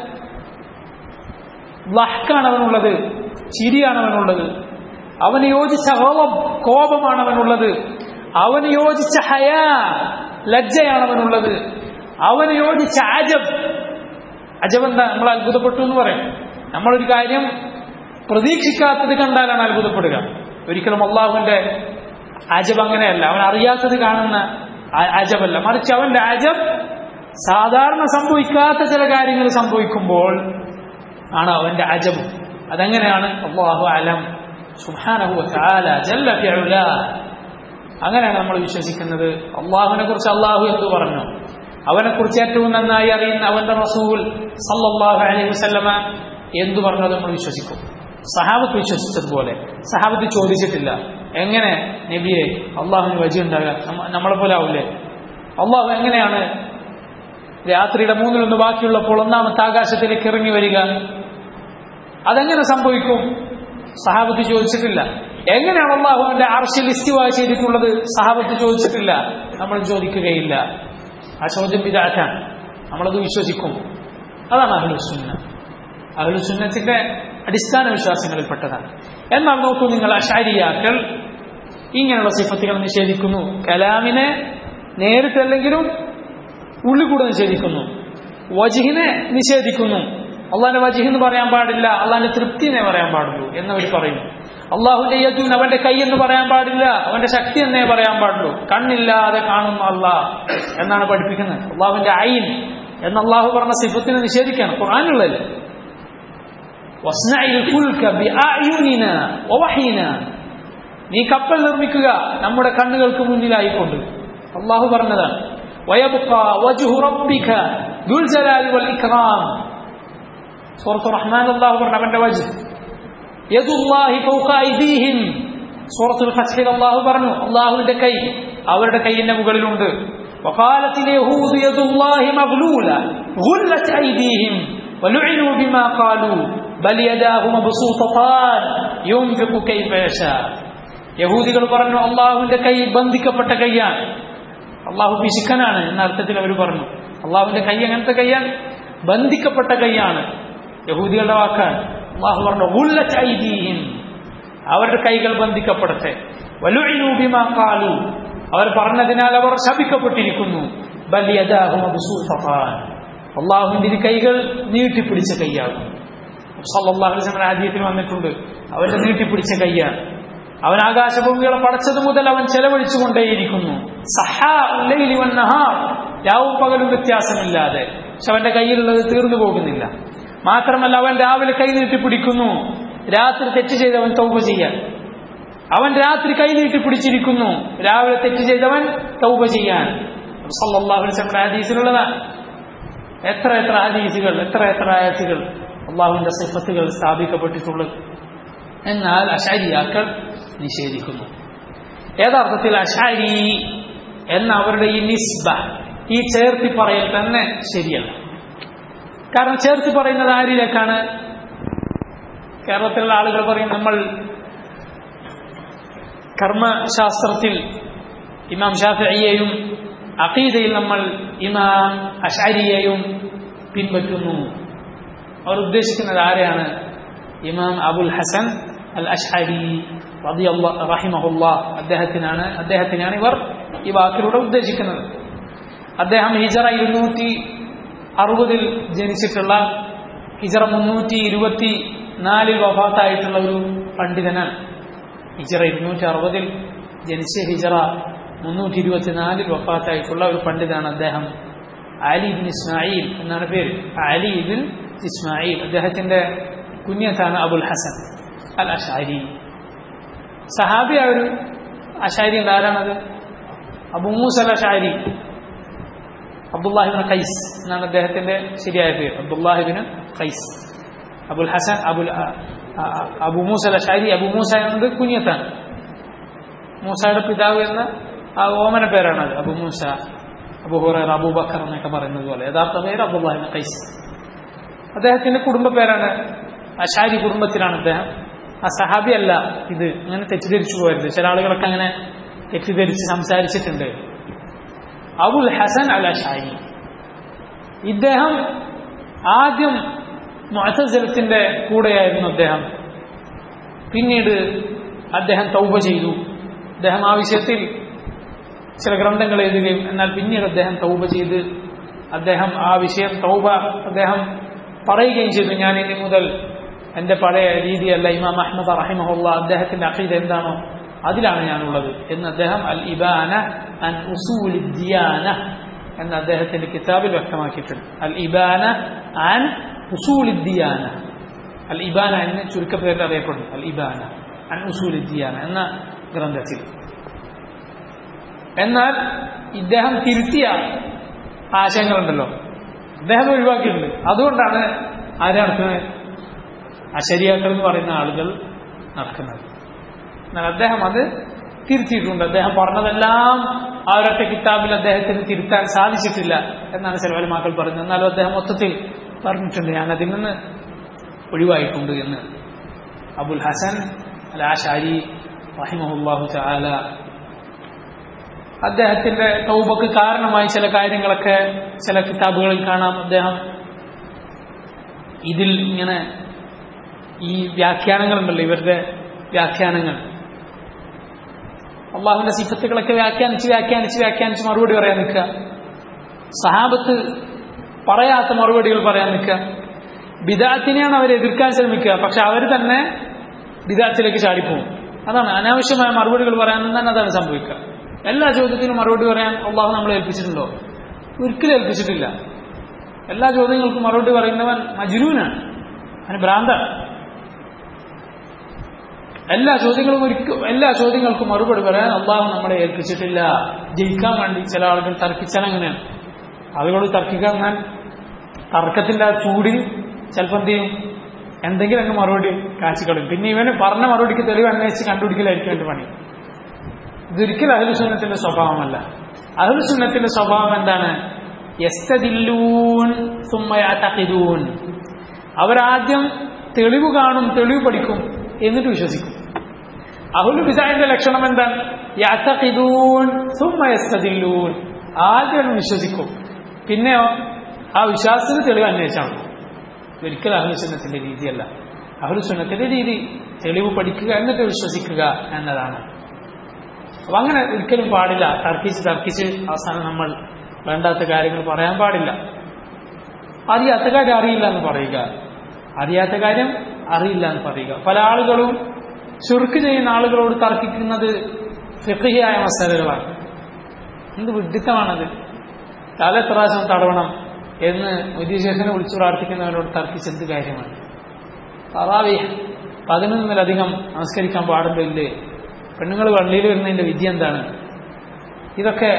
ലഹ്ക്കാണ് അവനുള്ളത് ചിരിയാണ് അവനുള്ളത് അവന് യോജിച്ച ഹോവം കോപമാണ് അവനുള്ളത് അവന് യോജിച്ച ഹയാ ലജ്ജയാണ് അവനുള്ളത് അവന് യോജിച്ച അജബ് അജബ് എന്താ നമ്മൾ അത്ഭുതപ്പെട്ടു എന്ന് പറയും നമ്മളൊരു കാര്യം പ്രതീക്ഷിക്കാത്തത് കണ്ടാലാണ് അത്ഭുതപ്പെടുക ഒരിക്കലും അള്ളാഹുവിന്റെ അജബ് അങ്ങനെയല്ല അവൻ അറിയാത്തത് കാണുന്ന അ- അജബല്ല മറിച്ച് അവന്റെ അജബ് സാധാരണ സംഭവിക്കാത്ത ചില കാര്യങ്ങൾ സംഭവിക്കുമ്പോൾ ആണ് അവന്റെ അജബ് അതെങ്ങനെയാണ് അള്ളാഹു അലം സുബ്ഹാനഹു വതആല ജല്ല ഫിഉല അങ്ങനെയാണ് നമ്മൾ വിശ്വസിക്കുന്നത് അള്ളാഹുവിനെ കുറിച്ച് അള്ളാഹു എന്തു പറഞ്ഞു അവനെ കുറിച്ച് ഏറ്റവും നന്നായി അറിയുന്ന അവന്റെ റസൂൽ സല്ലല്ലാഹു അലൈഹി വസല്ലമ എന്തു പറഞ്ഞത് നമ്മൾ വിശ്വസിക്കും സഹാബത്ത് വിശ്വസിച്ചതുപോലെ സഹാബത്ത് ചോദിച്ചിട്ടില്ല എങ്ങനെ നബിയെ അള്ളാഹുവിന് വജി ഉണ്ടാകുക നമ്മളെ പോലെ ആവില്ലേ അള്ളാഹു എങ്ങനെയാണ് രാത്രിയുടെ മൂന്നിലൊന്ന് ബാക്കിയുള്ളപ്പോൾ ഒന്നാമത്തെ ആകാശത്തിലേക്ക് ഇറങ്ങി വരിക അതെങ്ങനെ സംഭവിക്കും സഹാബത്ത് ചോദിച്ചിട്ടില്ല എങ്ങനെയാണ് അള്ളാഹുവിന്റെ ആർഷിൽ ഇസ്തിവ ചെയ്തിട്ടുള്ളത് സഹാബത്ത് ചോദിച്ചിട്ടില്ല നമ്മൾ ചോദിക്കുകയില്ല ആ ചോദ്യം വിദാറ്റാൻ നമ്മളത് വിശ്വസിക്കും അതാണ് അഹ്ലുസുന്ന അഹ്ലുസുന്നത്തിന്റെ അടിസ്ഥാന വിശ്വാസങ്ങളിൽപ്പെട്ടതാണ് എന്നാൽ നോക്കൂ നിങ്ങൾ അഷാരിയാക്കൾ ഇങ്ങനെയുള്ള സിഫത്തുകൾ നിഷേധിക്കുന്നു കലാമിനെ നേരിട്ടല്ലെങ്കിലും ഉള്ളിക്കൂടെ നിഷേധിക്കുന്നു വജിഹിനെ നിഷേധിക്കുന്നു അള്ളാന്റെ വജിഹ് എന്ന് പറയാൻ പാടില്ല അള്ളാന്റെ തൃപ്തിനെ പറയാൻ പാടുള്ളൂ എന്നവർ പറയുന്നു അള്ളാഹുന്റെ യജൂൻ അവന്റെ കൈ എന്ന് പറയാൻ പാടില്ല അവന്റെ ശക്തി എന്നേ പറയാൻ പാടുള്ളൂ കണ്ണില്ലാതെ കാണുന്നു അള്ളാഹ് എന്നാണ് പഠിപ്പിക്കുന്നത് അള്ളാഹുവിന്റെ ഐൻ എന്ന് അള്ളാഹു പറഞ്ഞ സിഫത്തിനെ നിഷേധിക്കാണ് ഖുർആാനുള്ളത് നീ കപ്പൽ നിർമ്മിക്കുക നമ്മുടെ കണ്ണുകൾക്ക് മുന്നിലായിക്കൊണ്ട് അള്ളാഹു പറഞ്ഞതാണ് സൂറത്ത് റഹ്മാൻ അള്ളാഹു പറഞ്ഞ അവന്റെ വജ് സൂറത്തുൽ ഫസ്ഹിൽ അള്ളാഹു പറഞ്ഞു അള്ളാഹുവിന്റെ കൈ അവരുടെ കൈയിന്റെ മുകളിലുണ്ട് وقالت اليهود يد الله مغلولة غلت أيديهم ولعنوا بما قالوا بل يداه مبسوطتان ينفق كيف يشاء യഹൂദികൾ പറഞ്ഞു അള്ളാഹുവിന്റെ കൈ ബന്ധിക്കപ്പെട്ട കൈയാണ് അള്ളാഹു പിശുക്കനാണ് എന്ന അർത്ഥത്തിൽ അവർ പറഞ്ഞു അള്ളാഹുവിന്റെ കൈ എങ്ങനത്തെ കൈയാണ് ബന്ധിക്കപ്പെട്ട കൈയാണ് യഹൂദികളുടെ വാക്കാണ് അള്ളാഹു പറഞ്ഞു ഉള്ളച്ചൈദീഹിം അവരുടെ കൈകൾ ബന്ധിക്കപ്പെടട്ടെ വലുഴിനൂബിമാക്കാലു അവർ പറഞ്ഞതിനാൽ അവർ ശപിക്കപ്പെട്ടിരിക്കുന്നു അള്ളാഹുവിന്റെ ഇരു കൈകൾ നീട്ടിപ്പിടിച്ച കൈയാകും സല്ലാഹുലിന്റെ ആദ്യത്തിൽ വന്നിട്ടുണ്ട് അവന്റെ നീട്ടിപ്പിടിച്ച കൈയാണ് അവൻ ആകാശഭൂമികളെ പടച്ചത് മുതൽ അവൻ ചെലവഴിച്ചുകൊണ്ടേയിരിക്കുന്നു രാവും പകലും വ്യത്യാസമില്ലാതെ പക്ഷെ അവന്റെ കയ്യിലുള്ളത് തീർന്നു പോകുന്നില്ല മാത്രമല്ല അവൻ രാവിലെ കൈ നീട്ടി പിടിക്കുന്നു രാത്രി തെറ്റ് ചെയ്തവൻ തൗബ ചെയ്യാൻ അവൻ രാത്രി കൈ നീട്ടി പിടിച്ചിരിക്കുന്നു രാവിലെ തെറ്റ് ചെയ്തവൻ തൗബ ചെയ്യാൻ സല്ലാഹുലിന്റെ ഹദീസിലുള്ളതാണ് എത്ര എത്ര ഹദീസുകൾ എത്ര എത്ര ആയത്തുകൾ അള്ളാഹുവിന്റെ സിഫത്തുകൾ സ്ഥാപിക്കപ്പെട്ടിട്ടുള്ളത് എന്നാൽ അശാരിയാക്കൾ നിഷേധിക്കുന്നു യഥാർത്ഥത്തിൽ അഷാരി എന്ന അവരുടെ ഈ നിസ്ബ ഈ ചേർത്തി പറയൽ തന്നെ ശരിയല്ല കാരണം ചേർത്തി പറയുന്നത് ആരിലേക്കാണ് കേരളത്തിലുള്ള ആളുകൾ പറയും നമ്മൾ കർമ്മശാസ്ത്രത്തിൽ ഇമാം ഷാഫിയെയും അഖീദയിൽ നമ്മൾ ഇമാം അഷാരിയെയും പിൻപറ്റുന്നു അവർ ഉദ്ദേശിക്കുന്നത് ആരെയാണ് ഇമാം അബുൽ ഹസൻ അൽ അഷ്ഹരി റഹിമഹുല്ല അദ്ദേഹത്തിനാണ് അദ്ദേഹത്തിനാണ് ഇവർ ഈ വാക്കിലൂടെ ഉദ്ദേശിക്കുന്നത് അദ്ദേഹം ഹിജറ ഇരുന്നൂറ്റി അറുപതിൽ ജനിച്ചിട്ടുള്ള ഹിജറ മുന്നൂറ്റി ഇരുപത്തി നാലിൽ വഫാത്തായിട്ടുള്ള ഒരു പണ്ഡിതനാണ് ഹിജറ ഇരുന്നൂറ്റി അറുപതിൽ ജനിച്ച ഹിജറ മുന്നൂറ്റി ഇരുപത്തിനാലിൽ വഫാത്തായിട്ടുള്ള ഒരു പണ്ഡിതനാണ് അദ്ദേഹം അലി ബിൻ ഇസ്മായിൽ എന്നാണ് പേര് അലി ബിൻ ഇസ്മായിൽ അദ്ദേഹത്തിന്റെ കുഞ്ഞത്താണ് അബുൽ ഹസൻ അൽ അഷാരി സഹാബിയ ഒരു അഷാരി ഉണ്ട് ആരാണത് അബു മൂസ് അൽ അഷാരി അബ്ദുല്ലാഹിബിൻ ഖൈസ് എന്നാണ് അദ്ദേഹത്തിന്റെ ശരിയായ പേര് അബ്ദുല്ലാഹിബിന് ഖൈസ് അബുൽ ഹസൻ അബുൽ അബു മൂസ അൽ അഷാരി അബു മൂസ എന്നത് കുഞ്ഞത്താണ് മൂസയുടെ പിതാവ് എന്ന ആ ഓമന പേരാണ് അത് അബു മൂസ അബു ഹുറൈർ അബൂബക്കർ എന്നൊക്കെ പറയുന്നത് പോലെ യഥാർത്ഥ പേര് അബ്ദുല്ലാഹിബിൻ ഖൈസ് അദ്ദേഹത്തിന്റെ കുടുംബ പേരാണ് അഷാരി കുടുംബത്തിലാണ് അദ്ദേഹം ആ സഹാബി അല്ല ഇത് അങ്ങനെ തെറ്റിദ്ധരിച്ചു പോയത് ചില ആളുകളൊക്കെ അങ്ങനെ തെറ്റിദ്ധരിച്ച് സംസാരിച്ചിട്ടുണ്ട് അബുൽ ഹസൻ അൽ അഷാരി ഇദ്ദേഹം ആദ്യം മുഅത്തസലത്തിന്റെ കൂടെയായിരുന്നു അദ്ദേഹം പിന്നീട് അദ്ദേഹം തൗബ ചെയ്തു അദ്ദേഹം ആ വിഷയത്തിൽ ചില ഗ്രന്ഥങ്ങൾ എഴുതുകയും എന്നാൽ പിന്നീട് അദ്ദേഹം തൗബ ചെയ്ത് അദ്ദേഹം ആ വിഷയം തൗബ അദ്ദേഹം പറയുകയും ചെയ്തു ഞാൻ ഇനി മുതൽ എന്റെ പഴയ രീതിയല്ല ഇമാം അഹമ്മദ് റഹിമഹുല്ല അദ്ദേഹത്തിന്റെ അഖീദ എന്താണോ അതിലാണ് ഞാനുള്ളത് എന്ന് അദ്ദേഹം അൽ ഇബാന അൻ ഉസൂൽ ദിയാന എന്ന് അദ്ദേഹത്തിന്റെ കിതാബിൽ വ്യക്തമാക്കിയിട്ടുണ്ട് അൽ ഇബാന ആൻ ഉസൂലിദ്ദിയാന അൽ ഇബാന എന്ന് ചുരുക്കപ്പേരിൽ അറിയപ്പെടുന്നു അൽ ഇബാന അൻ ഉസൂലിദ്ദിയാന എന്ന ഗ്രന്ഥത്തിൽ എന്നാൽ ഇദ്ദേഹം തിരുത്തിയ ആശയങ്ങളുണ്ടല്ലോ അദ്ദേഹം ഒഴിവാക്കിയിട്ടുണ്ട് അതുകൊണ്ടാണ് ആര് നടക്കുന്നത് അശരിയാക്കൾ എന്ന് പറയുന്ന ആളുകൾ നടക്കുന്നത് എന്നാൽ അദ്ദേഹം അത് തിരുത്തിയിട്ടുണ്ട് അദ്ദേഹം പറഞ്ഞതെല്ലാം ആ ഒരൊറ്റ കിതാബിൽ അദ്ദേഹത്തിന് തിരുത്താൻ സാധിച്ചിട്ടില്ല എന്നാണ് ചില മക്കൾ പറഞ്ഞത് എന്നാലും അദ്ദേഹം മൊത്തത്തിൽ പറഞ്ഞിട്ടുണ്ട് ഞാൻ അതിൽ നിന്ന് ഒഴിവായിട്ടുണ്ട് എന്ന് അബുൽ ഹസൻ അൽ ആഷാരി റഹിമഹുല്ലാഹു ചാല അദ്ദേഹത്തിന്റെ തൗബക്ക് കാരണമായി ചില കാര്യങ്ങളൊക്കെ ചില കിതാബുകളിൽ കാണാം അദ്ദേഹം ഇതിൽ ഇങ്ങനെ ഈ വ്യാഖ്യാനങ്ങളുണ്ടല്ലോ ഇവരുടെ വ്യാഖ്യാനങ്ങൾ അള്ളാഹുവിന്റെ സിഫത്തുകളൊക്കെ വ്യാഖ്യാനിച്ച് വ്യാഖ്യാനിച്ച് വ്യാഖ്യാനിച്ച് മറുപടി പറയാൻ നിൽക്കുക സഹാബത്ത് പറയാത്ത മറുപടികൾ പറയാൻ നിൽക്കുക ബിദാത്തിനെയാണ് അവർ എതിർക്കാൻ ശ്രമിക്കുക പക്ഷെ അവർ തന്നെ ബിദാത്തിലേക്ക് ചാടിപ്പോകും അതാണ് അനാവശ്യമായ മറുപടികൾ പറയാൻ തന്നെ അതാണ് സംഭവിക്കുക എല്ലാ ചോദ്യത്തിനും മറുപടി പറയാൻ അള്ളാഹു നമ്മളെ ഏൽപ്പിച്ചിട്ടുണ്ടോ ഒരിക്കലും ഏൽപ്പിച്ചിട്ടില്ല എല്ലാ ചോദ്യങ്ങൾക്കും മറുപടി പറയുന്നവൻ മജുരൂനാണ് അവന് ഭ്രാന്താണ് എല്ലാ ചോദ്യങ്ങളും ഒരിക്കലും എല്ലാ ചോദ്യങ്ങൾക്കും മറുപടി പറയാൻ അള്ളാഹു നമ്മളെ ഏൽപ്പിച്ചിട്ടില്ല ജയിക്കാൻ വേണ്ടി ചില ആളുകൾ തർക്കിച്ചാൽ അങ്ങനെയാണ് ആളുകൾ തർക്കിക്കാൻ ഞാൻ തർക്കത്തിന്റെ ആ ചൂടിൽ ചിലപ്പോൾ എന്ത് ചെയ്യും എന്തെങ്കിലും അങ്ങ് മറുപടി കാച്ചിക്കളയും പിന്നെ ഇവന് പറഞ്ഞ മറുപടിക്ക് തെളിവ് അന്വേഷിച്ച് കണ്ടുപിടിക്കലായിരിക്കും എന്റെ പണി ഇതൊരിക്കലും അഹലുസുന്നത്തിന്റെ സ്വഭാവമല്ല അഹലുസുന്നത്തിന്റെ സ്വഭാവം എന്താണ് യസ്തദില്ലൂൻ സുമ്മയാത്തൂൻ അവരാദ്യം തെളിവ് കാണും തെളിവ് പഠിക്കും എന്നിട്ട് വിശ്വസിക്കും അഹുലു ബിദാന്റെ ലക്ഷണം എന്താണ് യാത്തൂൻ സുമ്മയസ്തദില്ലൂൻ ആദ്യം വിശ്വസിക്കും പിന്നെയോ ആ വിശ്വാസത്തിന് തെളിവ് അന്വേഷിച്ചാണ് ഒരിക്കലും അഹുസുന്നത്തിന്റെ രീതിയല്ല അഹുസുന്നത്തിന്റെ രീതി തെളിവ് പഠിക്കുക എന്നിട്ട് വിശ്വസിക്കുക എന്നതാണ് അപ്പൊ അങ്ങനെ ഒരിക്കലും പാടില്ല തർക്കിച്ച് തർക്കിച്ച് അവസാനം നമ്മൾ വേണ്ടാത്ത കാര്യങ്ങൾ പറയാൻ പാടില്ല അറിയാത്ത കാര്യം അറിയില്ല എന്ന് പറയുക അറിയാത്ത കാര്യം അറിയില്ല എന്ന് പറയുക പല ആളുകളും ചുരുക്ക് ചെയ്യുന്ന ആളുകളോട് തർക്കിക്കുന്നത് ഫിഖിയായ മസാലകളാണ് എന്ത് വിഡിത്തമാണത് തല എത്ര പ്രാവശ്യം തടവണം എന്ന് ഉദ്ദേശനെ വിളിച്ചു പ്രാർത്ഥിക്കുന്നവരോട് തർക്കിച്ച് എന്ത് കാര്യമാണ് തറാവി പതിനൊന്നിലധികം നമസ്കരിക്കാൻ പാടുണ്ടോ ഇല്ലേ പെണ്ണുങ്ങൾ വള്ളിയിൽ വരുന്നതിന്റെ വിധി എന്താണ് ഇതൊക്കെ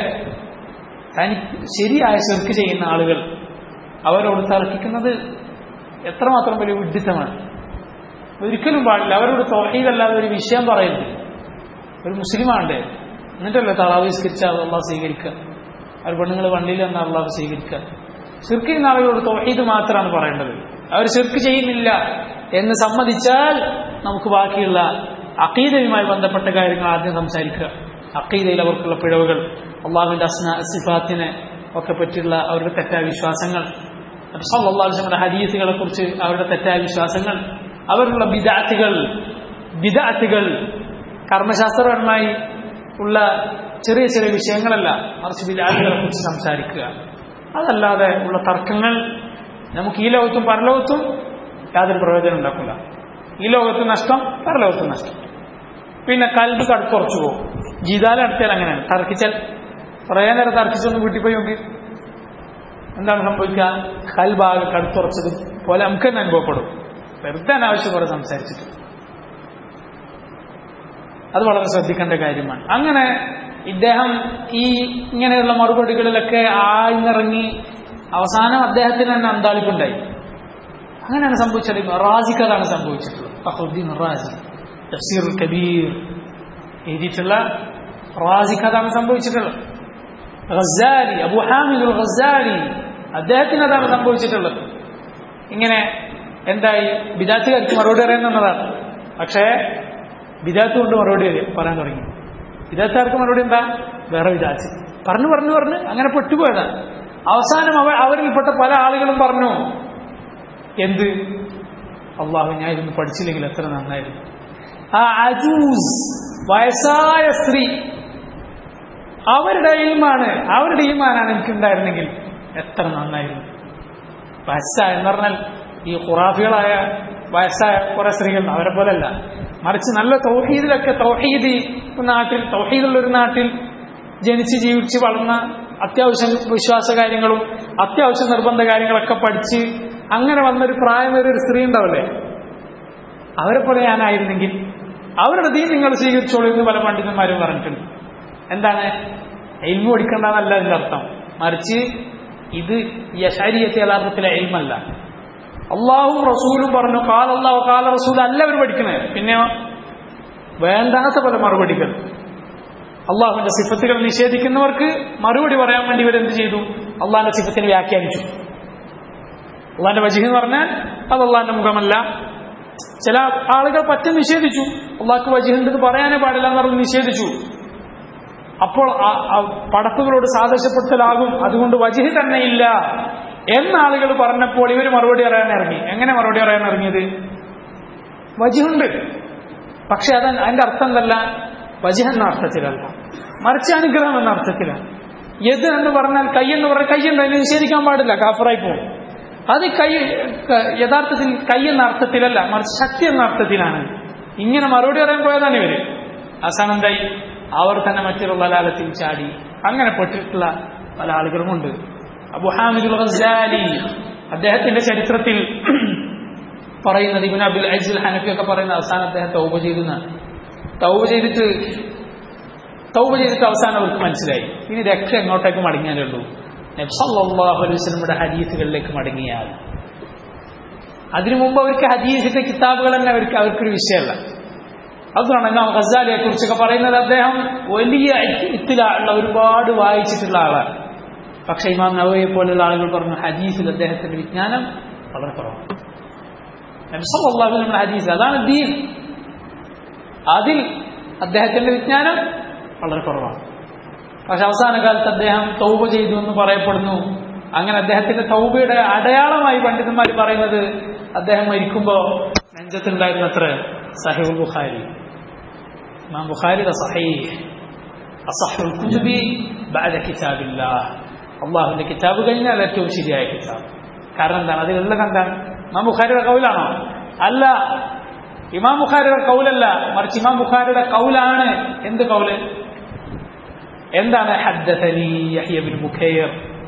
തനി ശരിയായ ചെറുക്ക് ചെയ്യുന്ന ആളുകൾ അവരോട് തർക്കിക്കുന്നത് എത്രമാത്രം വലിയ വിഡിത്തമാണ് ഒരിക്കലും പാടില്ല അവരോട് തൊഹീദല്ലാതെ ഒരു വിഷയം പറയരുത് ഒരു മുസ്ലിമാണ്ട് എന്നിട്ടല്ലേ തളാവിസ്കരിച്ച അള്ളാഹ് സ്വീകരിക്കുക അവർ പെണ്ണുങ്ങൾ വണ്ടിയിൽ വന്ന അള്ളാഹ് സ്വീകരിക്കുക ചെറുക്ക് ചെയ്യുന്ന ആളുകളോട് തൊഹീദ് മാത്രമാണ് പറയേണ്ടത് അവർ ചെറുക്ക് ചെയ്യുന്നില്ല എന്ന് സമ്മതിച്ചാൽ നമുക്ക് ബാക്കിയുള്ള അക്കീദയുമായി ബന്ധപ്പെട്ട കാര്യങ്ങൾ ആദ്യം സംസാരിക്കുക അക്കീദയിൽ അവർക്കുള്ള പിഴവുകൾ അള്ളാഹുവിന്റെ അസ്ന സിഫാത്തിനെ ഒക്കെ പറ്റിയുള്ള അവരുടെ തെറ്റായ വിശ്വാസങ്ങൾ അള്ളാഹുന്റെ ഹദീസുകളെ കുറിച്ച് അവരുടെ തെറ്റായ വിശ്വാസങ്ങൾ അവരുടെ ബിദാത്തുകൾ ബിദാത്തുകൾ കർമ്മശാസ്ത്രപരമായി ഉള്ള ചെറിയ ചെറിയ വിഷയങ്ങളല്ല മറിച്ച് ബിദാത്തുകളെ കുറിച്ച് സംസാരിക്കുക അതല്ലാതെ ഉള്ള തർക്കങ്ങൾ നമുക്ക് ഈ ലോകത്തും പരലോകത്തും യാതൊരു പ്രയോജനം ഉണ്ടാക്കില്ല ഈ ലോകത്ത് നഷ്ടം പരലോകത്ത് നഷ്ടം പിന്നെ കൽബ് കടുത്തുറച്ചു പോകും ജീതാലം അടുത്താൽ അങ്ങനെയാണ് തർക്കിച്ചാൽ കുറേ നേരം തർക്കിച്ചൊന്ന് വീട്ടിൽ പോയി നോക്കി എന്താണ് സംഭവിക്കുക കൽബാകെ കടുത്തുറച്ചത് പോലെ നമുക്ക് തന്നെ അനുഭവപ്പെടും വെറുതെ അനാവശ്യം കുറെ സംസാരിച്ചിട്ട് അത് വളരെ ശ്രദ്ധിക്കേണ്ട കാര്യമാണ് അങ്ങനെ ഇദ്ദേഹം ഈ ഇങ്ങനെയുള്ള മറുപടികളിലൊക്കെ ആഴ്ന്നിറങ്ങി അവസാനം അദ്ദേഹത്തിന് തന്നെ അന്താളിപ്പുണ്ടായി അങ്ങനെയാണ് സംഭവിച്ചത് റാസിക്ക് അതാണ് സംഭവിച്ചിട്ടുള്ളത് ഫഹുദ്ദീൻ റാസി തഫ്സീർ കബീർ എഴുതിയിട്ടുള്ള റാസിക്ക് അതാണ് സംഭവിച്ചിട്ടുള്ളത് ഖസാലി അബു ഹാമിദുൽ ഖസാലി അദ്ദേഹത്തിന് അതാണ് സംഭവിച്ചിട്ടുള്ളത് ഇങ്ങനെ എന്തായി ബിദാത്തുകാർക്ക് മറുപടി അറിയുന്നതാണ് പക്ഷേ ബിദാത്ത് കൊണ്ട് മറുപടി പറയാൻ തുടങ്ങി ബിദാത്തുകാർക്ക് മറുപടി എന്താ വേറെ വിദാത്ത് പറഞ്ഞു പറഞ്ഞു പറഞ്ഞ് അങ്ങനെ പെട്ടുപോയതാണ് അവസാനം അവ അവരിൽപ്പെട്ട പല ആളുകളും പറഞ്ഞു എന്ത് അള്ളാഹു ഞാൻ ഇതൊന്ന് പഠിച്ചില്ലെങ്കിൽ എത്ര നന്നായിരുന്നു ആ അജൂസ് വയസ്സായ സ്ത്രീ അവരുടെ ഈമാണ് അവരുടെ ഈമാനാണ് എനിക്കുണ്ടായിരുന്നെങ്കിൽ എത്ര നന്നായിരുന്നു വയസ്സായ എന്ന് പറഞ്ഞാൽ ഈ ഖുറാഫികളായ വയസ്സായ കുറെ സ്ത്രീകൾ അവരെ പോലല്ല മറിച്ച് നല്ല തൗഹീദിലൊക്കെ തൗഹീദി നാട്ടിൽ തൗഹീദുള്ള ഒരു നാട്ടിൽ ജനിച്ച് ജീവിച്ച് വളർന്ന അത്യാവശ്യം വിശ്വാസ കാര്യങ്ങളും അത്യാവശ്യം നിർബന്ധ കാര്യങ്ങളൊക്കെ പഠിച്ച് അങ്ങനെ വന്നൊരു പ്രായമേറിയ ഒരു സ്ത്രീ ഉണ്ടാവില്ലേ അവരെ പോലെ ഞാനായിരുന്നെങ്കിൽ അവരുടെ ദീൻ നിങ്ങൾ സ്വീകരിച്ചോളൂ എന്ന് പല പണ്ഡിതന്മാരും പറഞ്ഞിട്ടുണ്ട് എന്താണ് എൽമ പഠിക്കേണ്ടതല്ല ഇതിന്റെ അർത്ഥം മറിച്ച് ഇത് യശാരിയത്തെ യഥാർത്ഥത്തിലെ എൽമല്ല അള്ളാഹും റസൂലും പറഞ്ഞു കാല അള്ളാഹു കാല റസൂൽ അല്ല അവർ പഠിക്കണേ പിന്നെയോ വേണ്ടാത്ത പല മറുപടികൾ അള്ളാഹുവിന്റെ സിഫത്തുകൾ നിഷേധിക്കുന്നവർക്ക് മറുപടി പറയാൻ വേണ്ടി ഇവരെന്ത് ചെയ്തു അള്ളാഹിന്റെ സിഫത്തിനെ വ്യാഖ്യാനിച്ചു അള്ളാഹിന്റെ വജിഹ് എന്ന് പറഞ്ഞാൽ അത് അള്ളാഹിന്റെ മുഖമല്ല ചില ആളുകൾ പറ്റും നിഷേധിച്ചു അള്ളാഹ്ക്ക് വജിഹുണ്ടെന്ന് പറയാനേ പാടില്ല എന്ന് പറഞ്ഞ് നിഷേധിച്ചു അപ്പോൾ ആ- ആ പടപ്പുകളോട് സാദൃശ്യപ്പെടുത്തലാകും അതുകൊണ്ട് വജിഹ് തന്നെ ഇല്ല എന്ന ആളുകൾ പറഞ്ഞപ്പോൾ ഇവർ മറുപടി പറയാൻ ഇറങ്ങി എങ്ങനെ മറുപടി പറയാൻ ഇറങ്ങിയത് വജിഹുണ്ട് പക്ഷെ അത് അതിന്റെ അർത്ഥം എന്തല്ല വജിഹ് എന്ന അർത്ഥത്തിലല്ല മറിച്ച് അനുഗ്രഹം എന്ന അർത്ഥത്തിലാണ് യത് എന്ന് പറഞ്ഞാൽ കൈ എന്ന് പറഞ്ഞാൽ കൈയുണ്ട് അതിന് നിഷേധിക്കാൻ പാടില്ല കാഫറായി പോകും അത് കൈ ക- യഥാർത്ഥത്തിൽ കൈ എന്ന അർത്ഥത്തിലല്ല മറിച്ച് ശക്തി എന്ന അർത്ഥത്തിലാണ് ഇങ്ങനെ മറുപടി പറയാൻ പോയതാണ് ഇവര് അവസാനം എന്തായി അവർ തന്നെ മറ്റൊരു ബലാലത്തിൽ ചാടി അങ്ങനെ പെട്ടിട്ടുള്ള പല ആളുകളുമുണ്ട് അബു ഹാമിദുൽ ഗസാലി അദ്ദേഹത്തിന്റെ ചരിത്രത്തിൽ പറയുന്നത് ഇബിൻ അബുൽ അജിൽ ഹനഫി ഒക്കെ പറയുന്ന അവസാനം അദ്ദേഹം തൗബ ചെയ്തു എന്നാണ് തൗബ ചെയ്തിട്ട് തൗബ ചെയ്തിട്ട് അവസാനം അവർക്ക് മനസ്സിലായി ഇനി രക്ഷ എങ്ങോട്ടേക്ക് മടങ്ങിയാലേ ഉള്ളൂ നബ്സല്ലാഹു അലൈഹി വസല്ലമയുടെ ഹദീസുകളിലേക്ക് മടങ്ങിയാൽ അതിനു മുമ്പ് അവർക്ക് ഹദീസിന്റെ കിതാബുകൾ തന്നെ അവർക്ക് അവർക്കൊരു വിഷയമല്ല അതുകൊണ്ടാണ് ഇമാം ഖസാലിയെ കുറിച്ചൊക്കെ പറയുന്നത് അദ്ദേഹം വലിയ ഇത്തില ഉള്ള ഒരുപാട് വായിച്ചിട്ടുള്ള ആളാണ് പക്ഷെ ഇമാം നവയെ പോലുള്ള ആളുകൾ പറഞ്ഞു ഹദീസിൽ അദ്ദേഹത്തിന്റെ വിജ്ഞാനം വളരെ കുറവാണ് നബ്സല്ലാഹു നമ്മുടെ ഹദീസ് അതാണ് ദീൻ അതിൽ അദ്ദേഹത്തിന്റെ വിജ്ഞാനം വളരെ കുറവാണ് പക്ഷെ അവസാന കാലത്ത് അദ്ദേഹം തൗബ ചെയ്തു എന്ന് പറയപ്പെടുന്നു അങ്ങനെ അദ്ദേഹത്തിന്റെ തൗബയുടെ അടയാളമായി പണ്ഡിതന്മാർ പറയുന്നത് അദ്ദേഹം മരിക്കുമ്പോൾ നെഞ്ചത്തുണ്ടായിരുന്ന അത്ര സഹിബുൽ ബുഖാരി ഇമാം ബുഖാരിയുടെ സഹീഹ് അസഹുൽ കുതുബി ബഅദ കിതാബില്ലാഹ് അള്ളാഹുവിന്റെ കിതാബ് കഴിഞ്ഞാൽ ഏറ്റവും ശരിയായ കിതാബ് കാരണം എന്താണ് അതിലുള്ളത് എന്താണ് ഇമാം ബുഖാരിയുടെ കൗലാണോ അല്ല ഇമാം ബുഖാരിയുടെ കൗലല്ല മറിച്ച് ഇമാം ബുഖാരിയുടെ കൗലാണ് എന്ത് കൗല് എന്താണ് حدثني يحيى بن بكير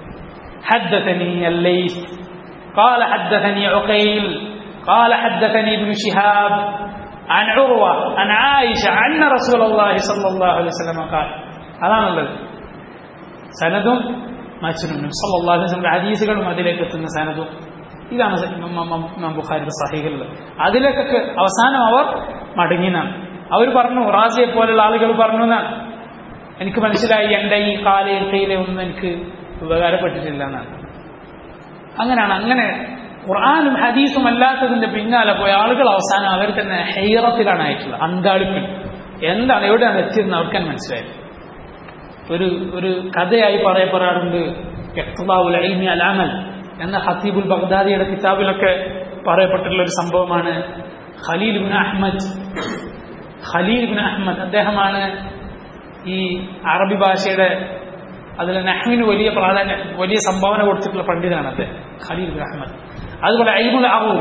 حدثني الليث قال حدثني عقيل قال حدثني ابن شهاب عن عروة عن عائشة أن رسول الله صلى الله عليه وسلم قال അതാണ് ഉള്ളത് സനദും മറ്റൊന്നും സല്ലല്ലാഹു അലൈഹി വസല്ലം ഹദീസുകളും അതിലേക്ക് എത്തുന്ന സനദും ഇതാണ് ഇമാം ബുഖാരിയുടെ സഹികളിൽ അതിലേക്കൊക്കെ അവസാനം അവർ മടങ്ങിനാണ് അവർ പറഞ്ഞു റാസിയെ പോലുള്ള ആളുകൾ പറഞ്ഞു എന്നാണ് എനിക്ക് മനസ്സിലായി എൻ്റെ ഈ കാലയിൽ കയ്യിലെ ഒന്നും എനിക്ക് ഉപകാരപ്പെട്ടിട്ടില്ല എന്നാണ് അങ്ങനെയാണ് അങ്ങനെ ഖുർആാനും ഹദീസും അല്ലാത്തതിന്റെ പിന്നാലെ പോയ ആളുകൾ അവസാനം അവർ തന്നെ ഹൈറത്തിലാണ് ആയിട്ടുള്ളത് അന്താളിപ്പിൽ എന്താണ് എവിടെയാണ് എത്തിയെന്ന് അവർക്ക് തന്നെ മനസ്സിലായി ഒരു ഒരു കഥയായി പറയപ്പെടാറുണ്ട് ഇഖ്തിലാഉൽ ഇൽമി അൽ അമൽ എന്ന ഹത്തീബുൽ ബഗ്ദാദിയുടെ കിതാബിലൊക്കെ പറയപ്പെട്ടിട്ടുള്ള ഒരു സംഭവമാണ് Khalil ibn Ahmad Khalil ibn Ahmad അദ്ദേഹമാണ് ഈ അറബി ഭാഷയുടെ അതിൽ നഹ്മിന് വലിയ പ്രാധാന്യം വലിയ സംഭാവന കൊടുത്തിട്ടുള്ള പണ്ഡിതനാണ് അദ്ദേഹം ഖലീൽ ഇബ്നു അഹ്മദ് അതുപോലെ ഐമുൽ അറൂ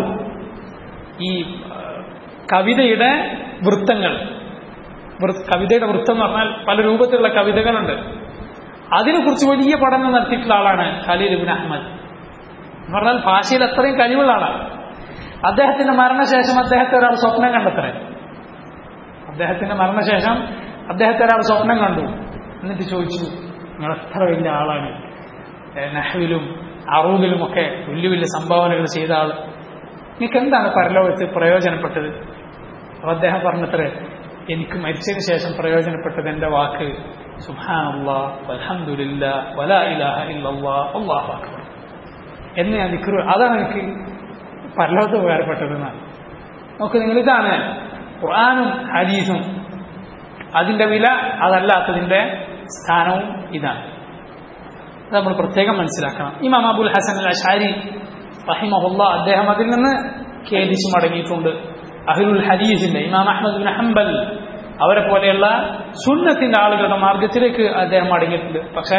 ഈ ആ, കവിതയുടെ വൃത്തങ്ങൾ വൃ- കവിതയുടെ വൃത്തം എന്ന് പറഞ്ഞാൽ പല രൂപത്തിലുള്ള കവിതകളുണ്ട് അതിനെക്കുറിച്ച് വലിയ പഠനം നടത്തിയിട്ടുള്ള ആളാണ് ഖലീൽ ഇബിൻ അഹമ്മദ് എന്ന് പറഞ്ഞാൽ ഭാഷയിൽ അത്രയും കഴിവുള്ള ആളാണ് അദ്ദേഹത്തിന്റെ മരണശേഷം അദ്ദേഹത്തെ ഒരാൾ സ്വപ്നം കണ്ടെത്തണേ അദ്ദേഹത്തിന്റെ മരണശേഷം അദ്ദേഹത്തെ ഒരാൾ സ്വപ്നം കണ്ടു എന്നിട്ട് ചോദിച്ചു നിങ്ങൾ എത്ര വലിയ ആളാണ് ഏ, നഹ്വിലും അറൂബിലും ഒക്കെ വലിയ വലിയ സംഭാവനകൾ ചെയ്ത ആൾ നിങ്ങൾക്ക് എന്താണ് പരലോകത്ത് പ്രയോജനപ്പെട്ടത് അപ്പൊ അദ്ദേഹം പറഞ്ഞത്രേ എനിക്ക് മരിച്ചതിന് ശേഷം പ്രയോജനപ്പെട്ടത് എന്റെ വാക്ക് സുഹാനല്ലാ അൽഹംദുലില്ല വലാ ഇലാഹ ഇല്ലല്ലാ അല്ലാഹു അക്ബർ എന്ന് ഞാൻ നിൽക്കു അതാണ് എനിക്ക് പരലോകത്ത് ഉപകാരപ്പെട്ടതെന്നാണ് നോക്ക് നിങ്ങൾ ഇതാണ് ഖുർആാനും ഹദീസും അതിന്റെ വില അതല്ലാത്തതിന്റെ സ്ഥാനവും ഇതാണ് അത് നമ്മൾ പ്രത്യേകം മനസ്സിലാക്കണം ഇമാം അബുൽ ഹസൻ അൽ അഷാരി റഹിമഹുല്ല അദ്ദേഹം അതിൽ നിന്ന് ഖേദിച്ചു മടങ്ങിയിട്ടുണ്ട് അഹ്ലുൽ ഹദീസിന്റെ ഇമാം അഹമ്മദ് ബിൻ ഹംബൽ അവരെ പോലെയുള്ള സുന്നത്തിന്റെ ആളുകളുടെ മാർഗത്തിലേക്ക് അദ്ദേഹം മടങ്ങിയിട്ടുണ്ട് പക്ഷേ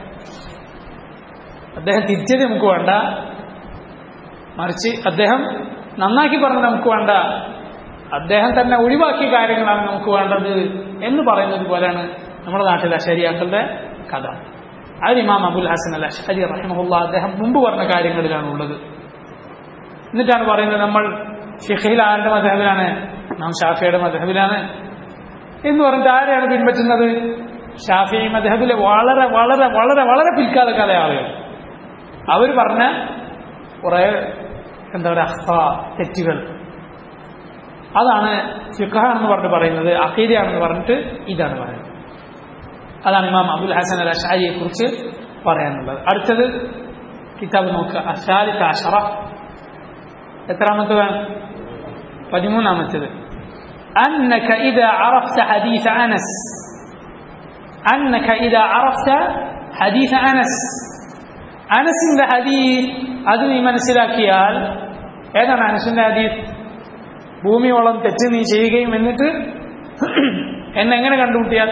അദ്ദേഹം തിരിച്ചത് നമുക്ക് വേണ്ട മറിച്ച് അദ്ദേഹം നന്നാക്കി പറഞ്ഞ നമുക്ക് വേണ്ട അദ്ദേഹം തന്നെ ഒഴിവാക്കിയ കാര്യങ്ങളാണ് നമുക്ക് വേണ്ടത് എന്ന് പറയുന്നത് പോലെയാണ് നമ്മുടെ നാട്ടിലെ ശരിയാക്കളുടെ കഥ അത് ഇമാം അബുൽ ഹസൻ അൽ അഷ്അരി റഹിമഹുല്ല അദ്ദേഹം മുമ്പ് പറഞ്ഞ കാര്യങ്ങളിലാണ് ഉള്ളത് എന്നിട്ടാണ് പറയുന്നത് നമ്മൾ ഷിഖിൽ ആരുടെ മധബിലാണ് നാം ഷാഫിയുടെ മധബിലാണ് എന്ന് പറഞ്ഞിട്ട് ആരെയാണ് പിൻപറ്റുന്നത് ഷാഫി മധബിലെ വളരെ വളരെ വളരെ വളരെ പിൽക്കാലക്കാല ആളുകൾ അവർ പറഞ്ഞ കുറെ എന്താ പറയുക അഹ്ഫ തെറ്റുകൾ അതാണ് ഫിഖാണെന്ന് പറഞ്ഞ് പറയുന്നത് അഖീദയാണെന്ന് പറഞ്ഞിട്ട് ഇതാണ് പറയുന്നത് അതാണ് ഇമാം അബുൽ ഹസൻ അൽ അഷാരിയെ കുറിച്ച് പറയാനുള്ളത് അടുത്തത് കിതാബ് നോക്കുക അഷാരി അഷറ എത്രാമത്തെ വേണം പതിമൂന്നാമത്തേത് أنك إذا عرفت حديث أنس أنك إذا عرفت حديث أنس അനസിന്റെ ഹദീസ് അത് നീ മനസ്സിലാക്കിയാൽ ഏതാണ് അനസിന്റെ ഹദീസ് ഭൂമിയോളം തെറ്റ് നീ ചെയ്യുകയും എന്നിട്ട് എന്നെ എങ്ങനെ കണ്ടുമുട്ടിയാൽ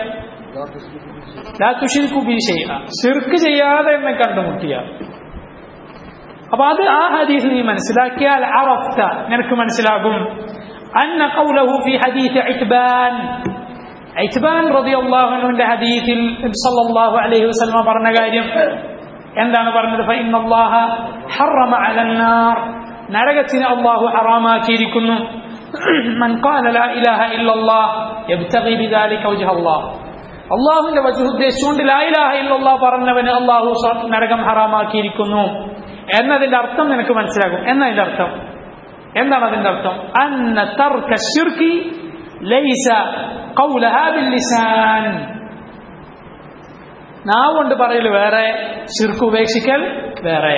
ഷിർക്ക് ചെയ്യാതെ എന്നെ കണ്ടുമുട്ടിയാൽ അപ്പൊ അത് ആ ഹദീസ് നീ മനസ്സിലാക്കിയാൽ അറഫ്ത നിനക്ക് മനസ്സിലാകും അന്ന ഖൗലഹു ഫി ഹദീസ് ഇത്ബാൻ ഇത്ബാൻ റളിയല്ലാഹു അൻഹുവിന്റെ ഹദീസിൽ സല്ലല്ലാഹു അലൈഹി വസല്ലം പറഞ്ഞ കാര്യം എന്താണ് പറഞ്ഞത് ഫഇന്ന അല്ലാഹ ഹറമ അലന്നാർ നരകത്തിന് അല്ലാഹു ഹറാമാക്കിയിരിക്കുന്നു മൻ ഖാല ലാ ഇലാഹ ഇല്ലല്ലാഹ് യബ്തഗി ബിദാലിക വജ്ഹ അല്ലാഹ് അള്ളാഹുവിന്റെ വജു ഉദ്ദേശിച്ചുകൊണ്ട് ലാ ഇലാഹ ഇല്ലല്ലാഹ് പറഞ്ഞവന് അള്ളാഹു നരകം ഹറാമാക്കിയിരിക്കുന്നു എന്നതിന്റെ അർത്ഥം നിനക്ക് മനസ്സിലാകും എന്നതിന്റെ അർത്ഥം എന്താണ് അതിന്റെ അർത്ഥം അന്ന തർക്ക ശിർക്കി ലൈസ ഖൗലഹാ ബില്ലിസാൻ നാവ് കൊണ്ട് പറയൽ വേറെ ശിർക്ക് ഉപേക്ഷിക്കൽ വേറെ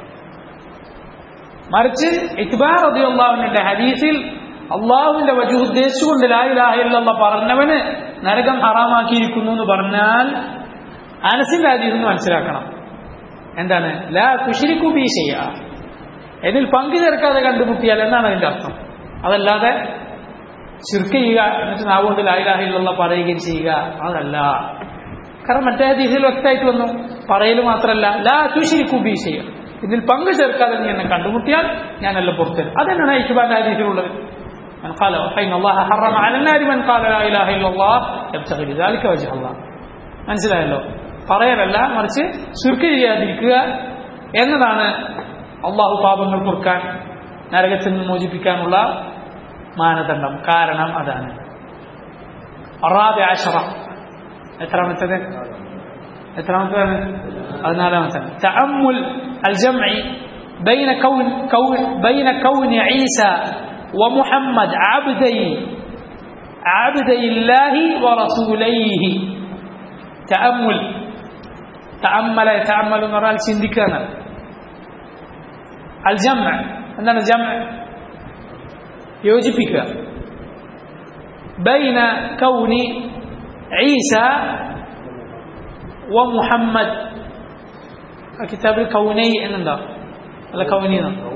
മറിച്ച് ഇക്ബാർ റളിയല്ലാഹുവിന്റെ ഹദീസിൽ അള്ളാഹുവിന്റെ വജു ഉദ്ദേശിച്ചുകൊണ്ട് ലാ ഇലാഹ ഇല്ലല്ലാഹ് പറഞ്ഞവന് നരകം ഹറാമാക്കിയിരിക്കുന്നു എന്ന് പറഞ്ഞാൽ അനസിന്റെ ഹദീസ് എന്ന് മനസ്സിലാക്കണം എന്താണ് ലാ തുഷിരിക്കു ബി ചെയ്യ ഇതിൽ പങ്കു ചേർക്കാതെ കണ്ടുമുട്ടിയാൽ എന്നാണ് അതിന്റെ അർത്ഥം അതല്ലാതെ ശിർക്ക് ചെയ്യുക എന്നിട്ട് നാവുകൊണ്ട് ലായിലാഹിലുള്ള പറയുകയും ചെയ്യുക അതല്ല കാരണം മറ്റേ ഹദീസിൽ വ്യക്തമായിട്ട് വന്നു പറയൽ മാത്രമല്ല ലാ തുഷിരിക്കു ബി ചെയ്യുക ഇതിൽ പങ്കു ചേർക്കാതെ നീ എന്നെ കണ്ടുമുട്ടിയാൽ ഞാനെല്ലാം പുറത്തരും അതന്നെയാണ് ഇക്ബാന്റെ ഹദീസിലുള്ളത് من قال فإن الله حرم على النار من قال لا إله إلا الله يبتغي بذلك وجه الله മനസ്സിലായല്ലോ പറയലല്ല മറിച്ച് ശുർക്ക് ചെയ്യാതിരിക്കുക എന്നതാണ് അള്ളാഹു പാപങ്ങൾ പൊറുക്കാൻ നരകത്തിൽ നിന്ന് മോചിപ്പിക്കാനുള്ള മാനദണ്ഡം കാരണം അതാണ് അറാബി ആശറ എത്രാമത്തത് എത്രാമത്തതാണ് പതിനാലാമത്തെ തഅമ്മുൽ അൽ ജംഇ بين كون كون بين كون عيسى ومحمد عبدي عبدي الله ورسوليه تأمل تأمل يتأمل എന്ന് പറഞ്ഞാൽ ചിന്തിക്കാണ് അൽ ജമ എന്താണ് ജമ യോജിപ്പിക്കുക ബൈന കൗനി ഈസ വമുഹമ്മദ് ആ കിതാബിൽ കൗനൈ എന്നുണ്ടോ അല്ല കൗനി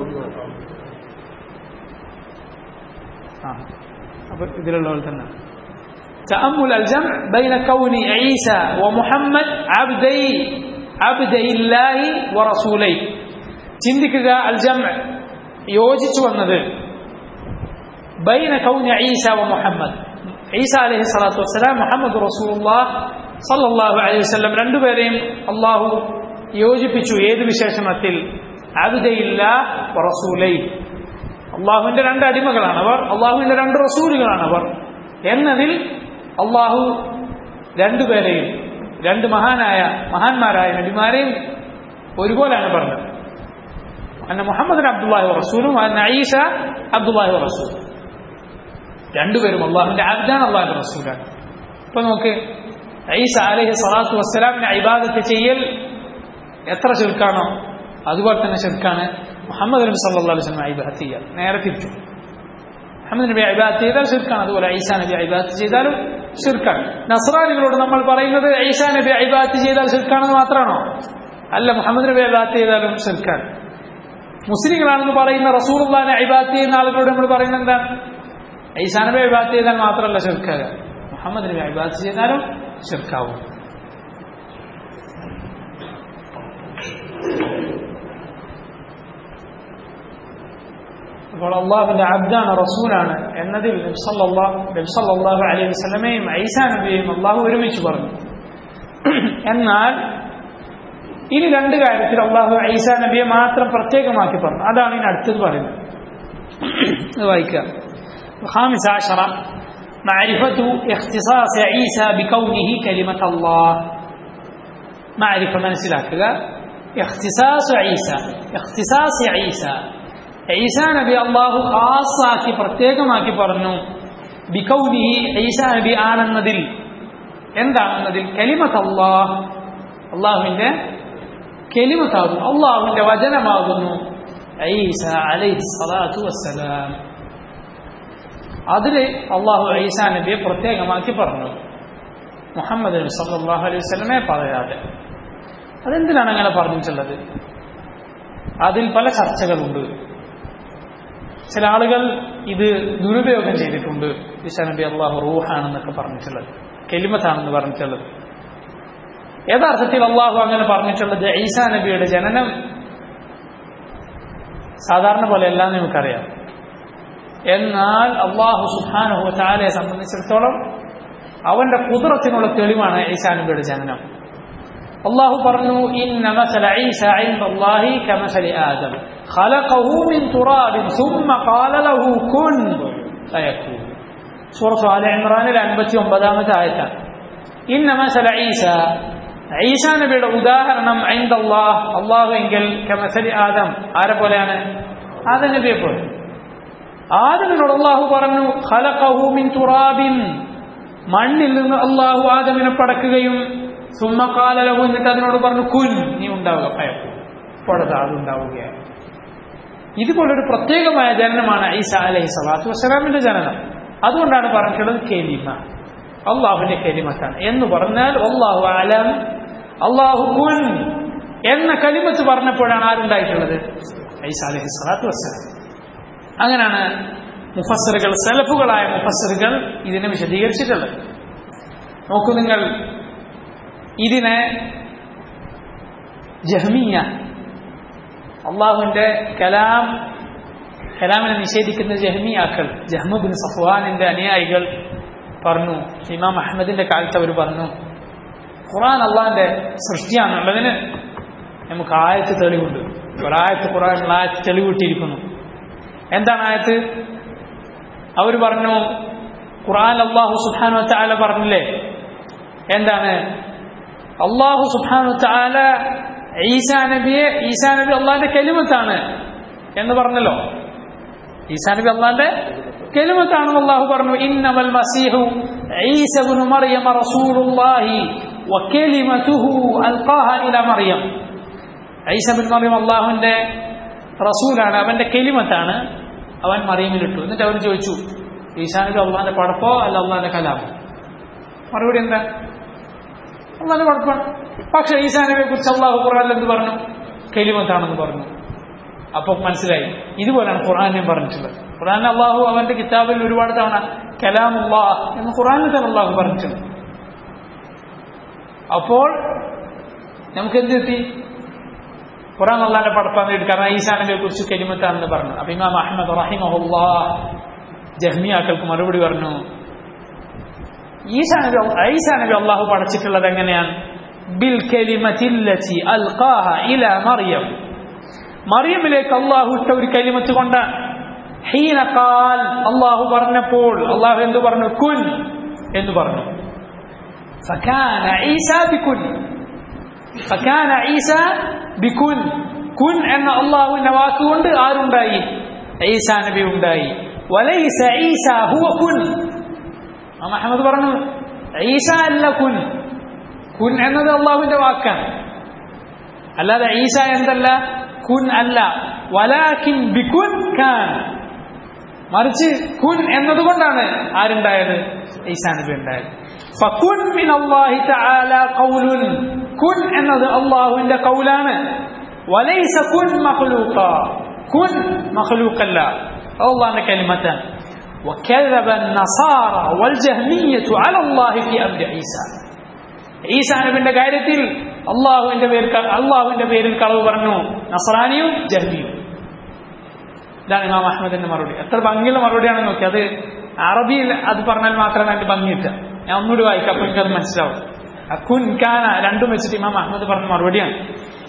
ആ അപ്പൊ ഇതിലുള്ള പോലെ തന്നെ تأمل الجمع بين كون عيسى ومحمد عبدي عبدي الله ورسوليه ചിന്തിക്കുക അൽ ജം യോജിച്ചു വന്നത് ബൈന കൗന ഈസ വ മുഹമ്മദ് ഈസ അലൈഹി സ്വലാത്തു വസ്സലാം മുഹമ്മദ് റസൂലുള്ളാഹ് സല്ലല്ലാഹു അലൈഹി വസല്ലം രണ്ടുപേരെയും അള്ളാഹു യോജിപ്പിച്ചു ഏത് വിശേഷണത്തിൽ അബ്ദയില്ല വ റസൂലൈ അള്ളാഹുവിന്റെ രണ്ട് അടിമകളാണ് അവർ അള്ളാഹുവിന്റെ രണ്ട് റസൂലുകളാണ് അവർ എന്നതിൽ അള്ളാഹു രണ്ടുപേരെയും രണ്ട് മഹാനായ മഹാന്മാരായ നബിമാരെയും ഒരുപോലെയാണ് പറഞ്ഞത് അന്ന മുഹമ്മദ് അബ്ദുല്ലാഹി റസൂലും അന്ന ഈസ അബ്ദുല്ലാഹി റസൂൽ രണ്ടുപേരും അള്ളാഹുവിന്റെ അബ്ദാൻ അള്ളാഹുന്റെ റസൂലാണ് ഇപ്പൊ നോക്ക് ഈസ അലഹി സ്വലാത്തു വസ്സലാമിനെ ഇബാദത്ത് ചെയ്യൽ എത്ര ചെറുക്കാണോ അതുപോലെ തന്നെ ചെറുക്കാണ് മുഹമ്മദ് നബി സല്ലാ അലൈഹി സ്വലം ഇബാദത്ത് ചെയ്യുക നേരെ തിരിച്ചു മുഹമ്മദ് നബി ഇബാദത്ത് ചെയ്താൽ ഷിർക്കാണ് അതുപോലെ ഈസാ നബി ഇബാദത്ത് ചെയ്താലും ഷിർക്കാണ് നസ്രാനികളോട് നമ്മൾ പറയുന്നത് ഈസാ നബി ഇബാദത്ത് ചെയ്താൽ ഷിർക്കാണെന്ന് മാത്രമാണോ അല്ല മുഹമ്മദ് നബി ഇബാദത്ത് ചെയ്താലും ഷിർക്കാണ് മുസ്ലിങ്ങളാണെന്ന് പറയുന്ന റസൂർനെ ഇബാദത്ത് ചെയ്യുന്ന ആളുകളോട് നമ്മൾ പറയുന്നത് എന്താണ് ഈസാ നബി ഇബാദത്ത് ചെയ്താൽ മാത്രമല്ല ഷിർക്കാക മുഹമ്മദ് നബി ഇബാദത്ത് ചെയ്താലും ഷിർക്കാവും അപ്പോൾ അള്ളാഹുവിന്റെ അബ്ദാണ് റസൂലാണ് എന്നതിൽ നബ്സല്ലാഹു അലൈഹി വസ്ലമയും ഐസാ നബിയെയും അള്ളാഹു ഒരുമിച്ച് പറഞ്ഞു എന്നാൽ ഇനി രണ്ട് കാര്യത്തിൽ അള്ളാഹു ഐസ നബിയെ മാത്രം പ്രത്യേകമാക്കി പറഞ്ഞു അതാണ് ഇനി അടുത്തത് പറയുന്നത് ഇത് വായിക്കാം خامس عشر معرفة اختصاص عيسى بكونه كلمة الله معرفة മനസ്സിലാക്കുക اختصاص عيسى اختصاص عيسى ഈസാ നബി അള്ളാഹു ഖാസാക്കി പ്രത്യേകമാക്കി പറഞ്ഞു ബികൗനിഹി ഈസാ നബി ആണെന്നതിൽ എന്താണെന്നതിൽ കലിമത്ത് അള്ളാഹ് അള്ളാഹുവിന്റെ കെലിമത്താകുന്നു അള്ളാഹുവിന്റെ വചനമാകുന്നു ഈസ അലൈഹി സ്വലാത്തു വസ്സലാം അതിൽ അള്ളാഹു ഈസാ നബിയെ പ്രത്യേകമാക്കി പറഞ്ഞു മുഹമ്മദ് നബി സല്ലല്ലാഹു അലൈഹി വസല്ലമയെ പറയാതെ അതെന്തിനാണ് അങ്ങനെ പറഞ്ഞിട്ടുള്ളത് അതിൽ പല ചർച്ചകളുണ്ട് ചില ആളുകൾ ഇത് ദുരുപയോഗം ചെയ്തിട്ടുണ്ട് ഈസാ നബി അള്ളാഹു റൂഹാണെന്നൊക്കെ പറഞ്ഞിട്ടുള്ളത് കെലിമത്താണെന്ന് പറഞ്ഞിട്ടുള്ളത് യഥാർത്ഥത്തിൽ അള്ളാഹു അങ്ങനെ പറഞ്ഞിട്ടുള്ളത് ഈസാ നബിയുടെ ജനനം സാധാരണ പോലെ എല്ലാം നമുക്കറിയാം എന്നാൽ അള്ളാഹു സുഹാനുഹു താലയെ സംബന്ധിച്ചിടത്തോളം അവന്റെ കുതിരത്തിനുള്ള തെളിവാണ് ഈസാ നബിയുടെ ജനനം അള്ളാഹു പറഞ്ഞു ഇന്ന മസല ഈസ عند الله كمثل آدم خلقه من تراب ثم قال له كن فيكون സൂറത്ത് ആല ഇമ്രാനിൽ അൻപത്തി ഒമ്പതാമത്തെ ആയത്താണ് ഇന്ന മസല ഈസ ഈസാ നബിയുടെ ഉദാഹരണം ഐന്ദല്ലാഹ് അള്ളാഹു എങ്കിൽ കമസലി ആദം ആരെ പോലെയാണ് ആദം നബിയെ പോലെ ആദമിനോട് അള്ളാഹു പറഞ്ഞു ഖലഖഹു മിൻ തുറാബിൻ മണ്ണിൽ നിന്ന് അള്ളാഹു ആദമിനെ പടക്കുകയും സുമ്മക്കാലലഹു എന്നിട്ട് അതിനോട് പറഞ്ഞു കുൻ നീ ഉണ്ടാവുക ഭയം പുഴത അതുണ്ടാവുകയാണ് ഇതുപോലൊരു പ്രത്യേകമായ ജനനമാണ് ഈസ അലൈഹി സ്വലാത്തു വസ്സലാമിന്റെ ജനനം അതുകൊണ്ടാണ് പറഞ്ഞിട്ടുള്ളത് കെലിമ അള്ളാഹുവിന്റെ കെലിമത്താണ് എന്ന് പറഞ്ഞാൽ അള്ളാഹു അലം അള്ളാഹു കുൻ എന്ന കലിമത്ത് പറഞ്ഞപ്പോഴാണ് ആരുണ്ടായിട്ടുള്ളത് ഐസ അലൈഹി സ്വലാത്തു വസ്സലാം അങ്ങനെയാണ് മുഫസറുകൾ സെലഫുകളായ മുഫസറുകൾ ഇതിനെ വിശദീകരിച്ചിട്ടുള്ളത് നോക്കൂ നിങ്ങൾ ഇതിനെ ജഹ്മിയ അള്ളാഹുവിന്റെ കലാം കലാമിനെ നിഷേധിക്കുന്ന ജഹ്മിയാക്കൾ ജഹ്മുബിൻ സഫ്വാനിന്റെ അനുയായികൾ പറഞ്ഞു ഇമാം അഹമ്മദിന്റെ കാലത്ത് അവർ പറഞ്ഞു ഖുറാൻ അള്ളാഹിന്റെ സൃഷ്ടിയാണുള്ളതിന് നമുക്ക് ആയത്ത് തെളിവുണ്ട് ഒരായത്ത് ഖുറാൻ ആയത്ത് തെളിവിട്ടിരിക്കുന്നു എന്താണ് ആയത്ത് അവർ പറഞ്ഞു ഖുറാൻ അള്ളാഹു സുഹാനു ചാല പറഞ്ഞില്ലേ എന്താണ് അള്ളാഹു സുഹാനു ചാല ഈസാ നബിയെ ഈസാ നബി അള്ളാഹിന്റെ കെലിമത്താണ് എന്ന് പറഞ്ഞല്ലോ ഈസാ നബി അള്ളാഹിന്റെ കെലിമത്താണെന്ന് അള്ളാഹു പറഞ്ഞു ഇന്നമൽ മസീഹു ഈസബുനു മറിയമ റസൂലുള്ളാഹി വകലിമതുഹു അൽഖാഹ ഇല മറിയം ഈസ ബിൻ മറിയം അള്ളാഹുവിന്റെ റസൂലാണ് അവന്റെ കെലിമത്താണ് അവൻ മറിയമിലിട്ടു എന്നിട്ട് അവർ ചോദിച്ചു ഈസാ നബി അള്ളാഹിന്റെ പടപ്പോ അല്ല അള്ളാഹിന്റെ കലാമോ മറുപടി എന്താ അള്ളാഹിന്റെ പടപ്പാണ് പക്ഷെ ഈസാ നബിയെ കുറിച്ച് അള്ളാഹു ഖുറാനിൽ എന്ത് പറഞ്ഞു കെലിമത്താണെന്ന് പറഞ്ഞു അപ്പൊ മനസ്സിലായി ഇതുപോലെയാണ് ഖുറാനെയും പറഞ്ഞിട്ടുള്ളത് ഖുറാൻ അള്ളാഹു അവന്റെ കിതാബിൽ ഒരുപാട് തവണ കലാമുല്ലാ എന്ന് ഖുറാനിൽ തന്നെ അള്ളാഹു പറഞ്ഞിട്ടുണ്ട് അപ്പോൾ നമുക്ക് എന്ത് എത്തി ഖുറാൻ അള്ളാന്റെ പടപ്പാൻ വേണ്ടി കാരണം ഈസാ നബിയെ കുറിച്ച് കെലിമത്താണെന്ന് പറഞ്ഞു അപ്പൊ ഇമാം അഹമ്മദ് റഹിമഹുല്ലാ ജഹ്മിയാക്കൾക്ക് മറുപടി പറഞ്ഞു ഈസാ നബി ഈസാ നബി അള്ളാഹു പടച്ചിട്ടുള്ളത് എങ്ങനെയാണ് ബിൽ കലിമത്തില്ലത്തി അൽഖാഹ ഇല മറിയം മറിയമിലേക്ക് അള്ളാഹു ഇട്ട ഒരു കലിമത്ത് കൊണ്ട് ഹീന കാൽ അള്ളാഹു പറഞ്ഞപ്പോൾ അള്ളാഹു എന്തു പറഞ്ഞു കുൻ എന്ന് പറഞ്ഞു فكان عيسى بكن فكان عيسى بكن കുൻ എന്ന അള്ളാഹുവിന്റെ വാക്കുകൊണ്ട് ആരുണ്ടായി ഈസാ നബി ഉണ്ടായി വലൈസ ഈസ ഹുവ കുൻ അഹമ്മദ് പറഞ്ഞു ഈസ അല്ല കുൻ കുൻ എന്നത് അള്ളാഹുവിന്റെ വാക്കാണ് അല്ലാതെ ഈസ എന്തല്ല കുൻ അല്ല വലാക്കിൻ ബികുൻ ഖാൻ മറിച്ച് കുൻ എന്നതുകൊണ്ടാണ് ആരുണ്ടായത് ഈസാ നബി ഉണ്ടായത് ഫകുൻ മിൻ അല്ലാഹി തആല ഖൗലുൻ കുൻ എന്നത് അള്ളാഹുവിന്റെ കൗലാണ് വലൈസ കുൻ മഖ്ലൂഖ കുൻ മഖ്ലൂഖല്ല അള്ളാഹിന്റെ കലിമത്താണ് وكذب النصارى والجهمية على الله في أمر عيسى ഈസാ നബിന്റെ കാര്യത്തിൽ അള്ളാഹുവിന്റെ പേരിൽ അള്ളാഹുവിന്റെ പേരിൽ കളവ് പറഞ്ഞു നസറാനിയും ജഹ്മിയും ഇതാണ് ഇമാം അഹമ്മദിന്റെ മറുപടി എത്ര ഭംഗിയുള്ള മറുപടിയാണ് നോക്കി അത് അറബിയിൽ അത് പറഞ്ഞാൽ മാത്രമേ അതിന്റെ ഭംഗിയിട്ട ഞാൻ ഒന്നുകൂടി വായിക്കാം അപ്പൊ എനിക്കത് മനസ്സിലാവും കുൻ കാന രണ്ടും വെച്ചിട്ട് ഇമാം അഹമ്മദ് പറഞ്ഞ മറുപടിയാണ്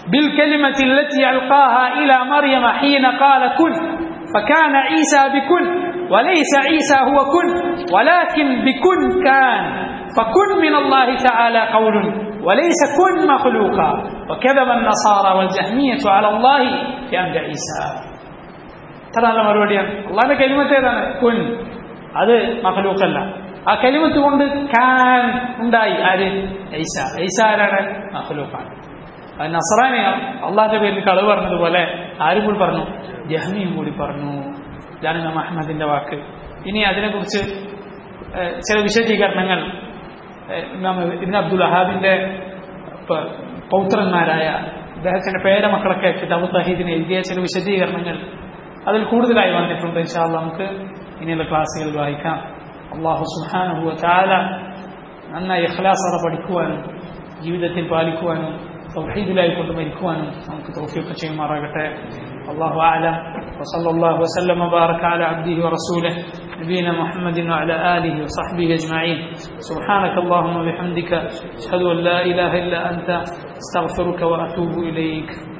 بالكلمة التي ألقاها إلى مريم حين قال كن فكان عيسى بكن وليس عيسى هو كن ولكن بكن كان فكن من الله تعالى قول وليس كن مخلوقا وكذب النصارى والجهمية على الله في أمر عيسى ترى هذا മറുപടിയാണ് അള്ളാഹിന്റെ കലിമത്ത് ഏതാണ് കുൻ അത് മഹലൂക്കല്ല ആ കലിമത്ത് കൊണ്ട് കാൻ ഉണ്ടായി ആര് ഐസ ഐസ ആരാണ് മഹലൂക്കാണ് അത് നസറാനെയാണ് അള്ളാഹിന്റെ പേരിൽ കളവ് പറഞ്ഞതുപോലെ ആരും കൂടി പറഞ്ഞു ജഹ്മിയും കൂടി പറഞ്ഞു ഇതാണ് ഇമാം അഹമ്മദിന്റെ വാക്ക് ഇനി അതിനെക്കുറിച്ച് ഏഹ്, ചില വിശദീകരണങ്ങൾ ഏഹ്, ഇമാം ഇബ്ൻ അബ്ദുൽ അഹാബിന്റെ പ- പൗത്രന്മാരായ അദ്ദേഹത്തിന്റെ പേരമക്കളൊക്കെ കിതാബ് തഹീദിന് എഴുതിയ ചില വിശദീകരണങ്ങൾ അതിൽ കൂടുതലായി വന്നിട്ടുണ്ട് ഇൻഷാല്ല നമുക്ക് ഇനിയുള്ള ക്ലാസ്സുകളിൽ വായിക്കാം അള്ളാഹു സുഹാനുഭവ ചാല നന്നായി ഇഖ്ലാസറ പഠിക്കുവാനും ജീവിതത്തിൽ പാലിക്കുവാനും തൗഹീദിലായി കൊണ്ട് മരിക്കുവാനും നമുക്ക് തൗഫീഖ് ചെയ്യുമാറാകട്ടെ അള്ളാഹു ആലം وصلى الله وسلم وبارك على عبده ورسوله نبينا محمد وعلى آله وصحبه أجمعين سبحانك اللهم وبحمدك أشهد أن لا إله إلا أنت استغفرك وأتوب إليك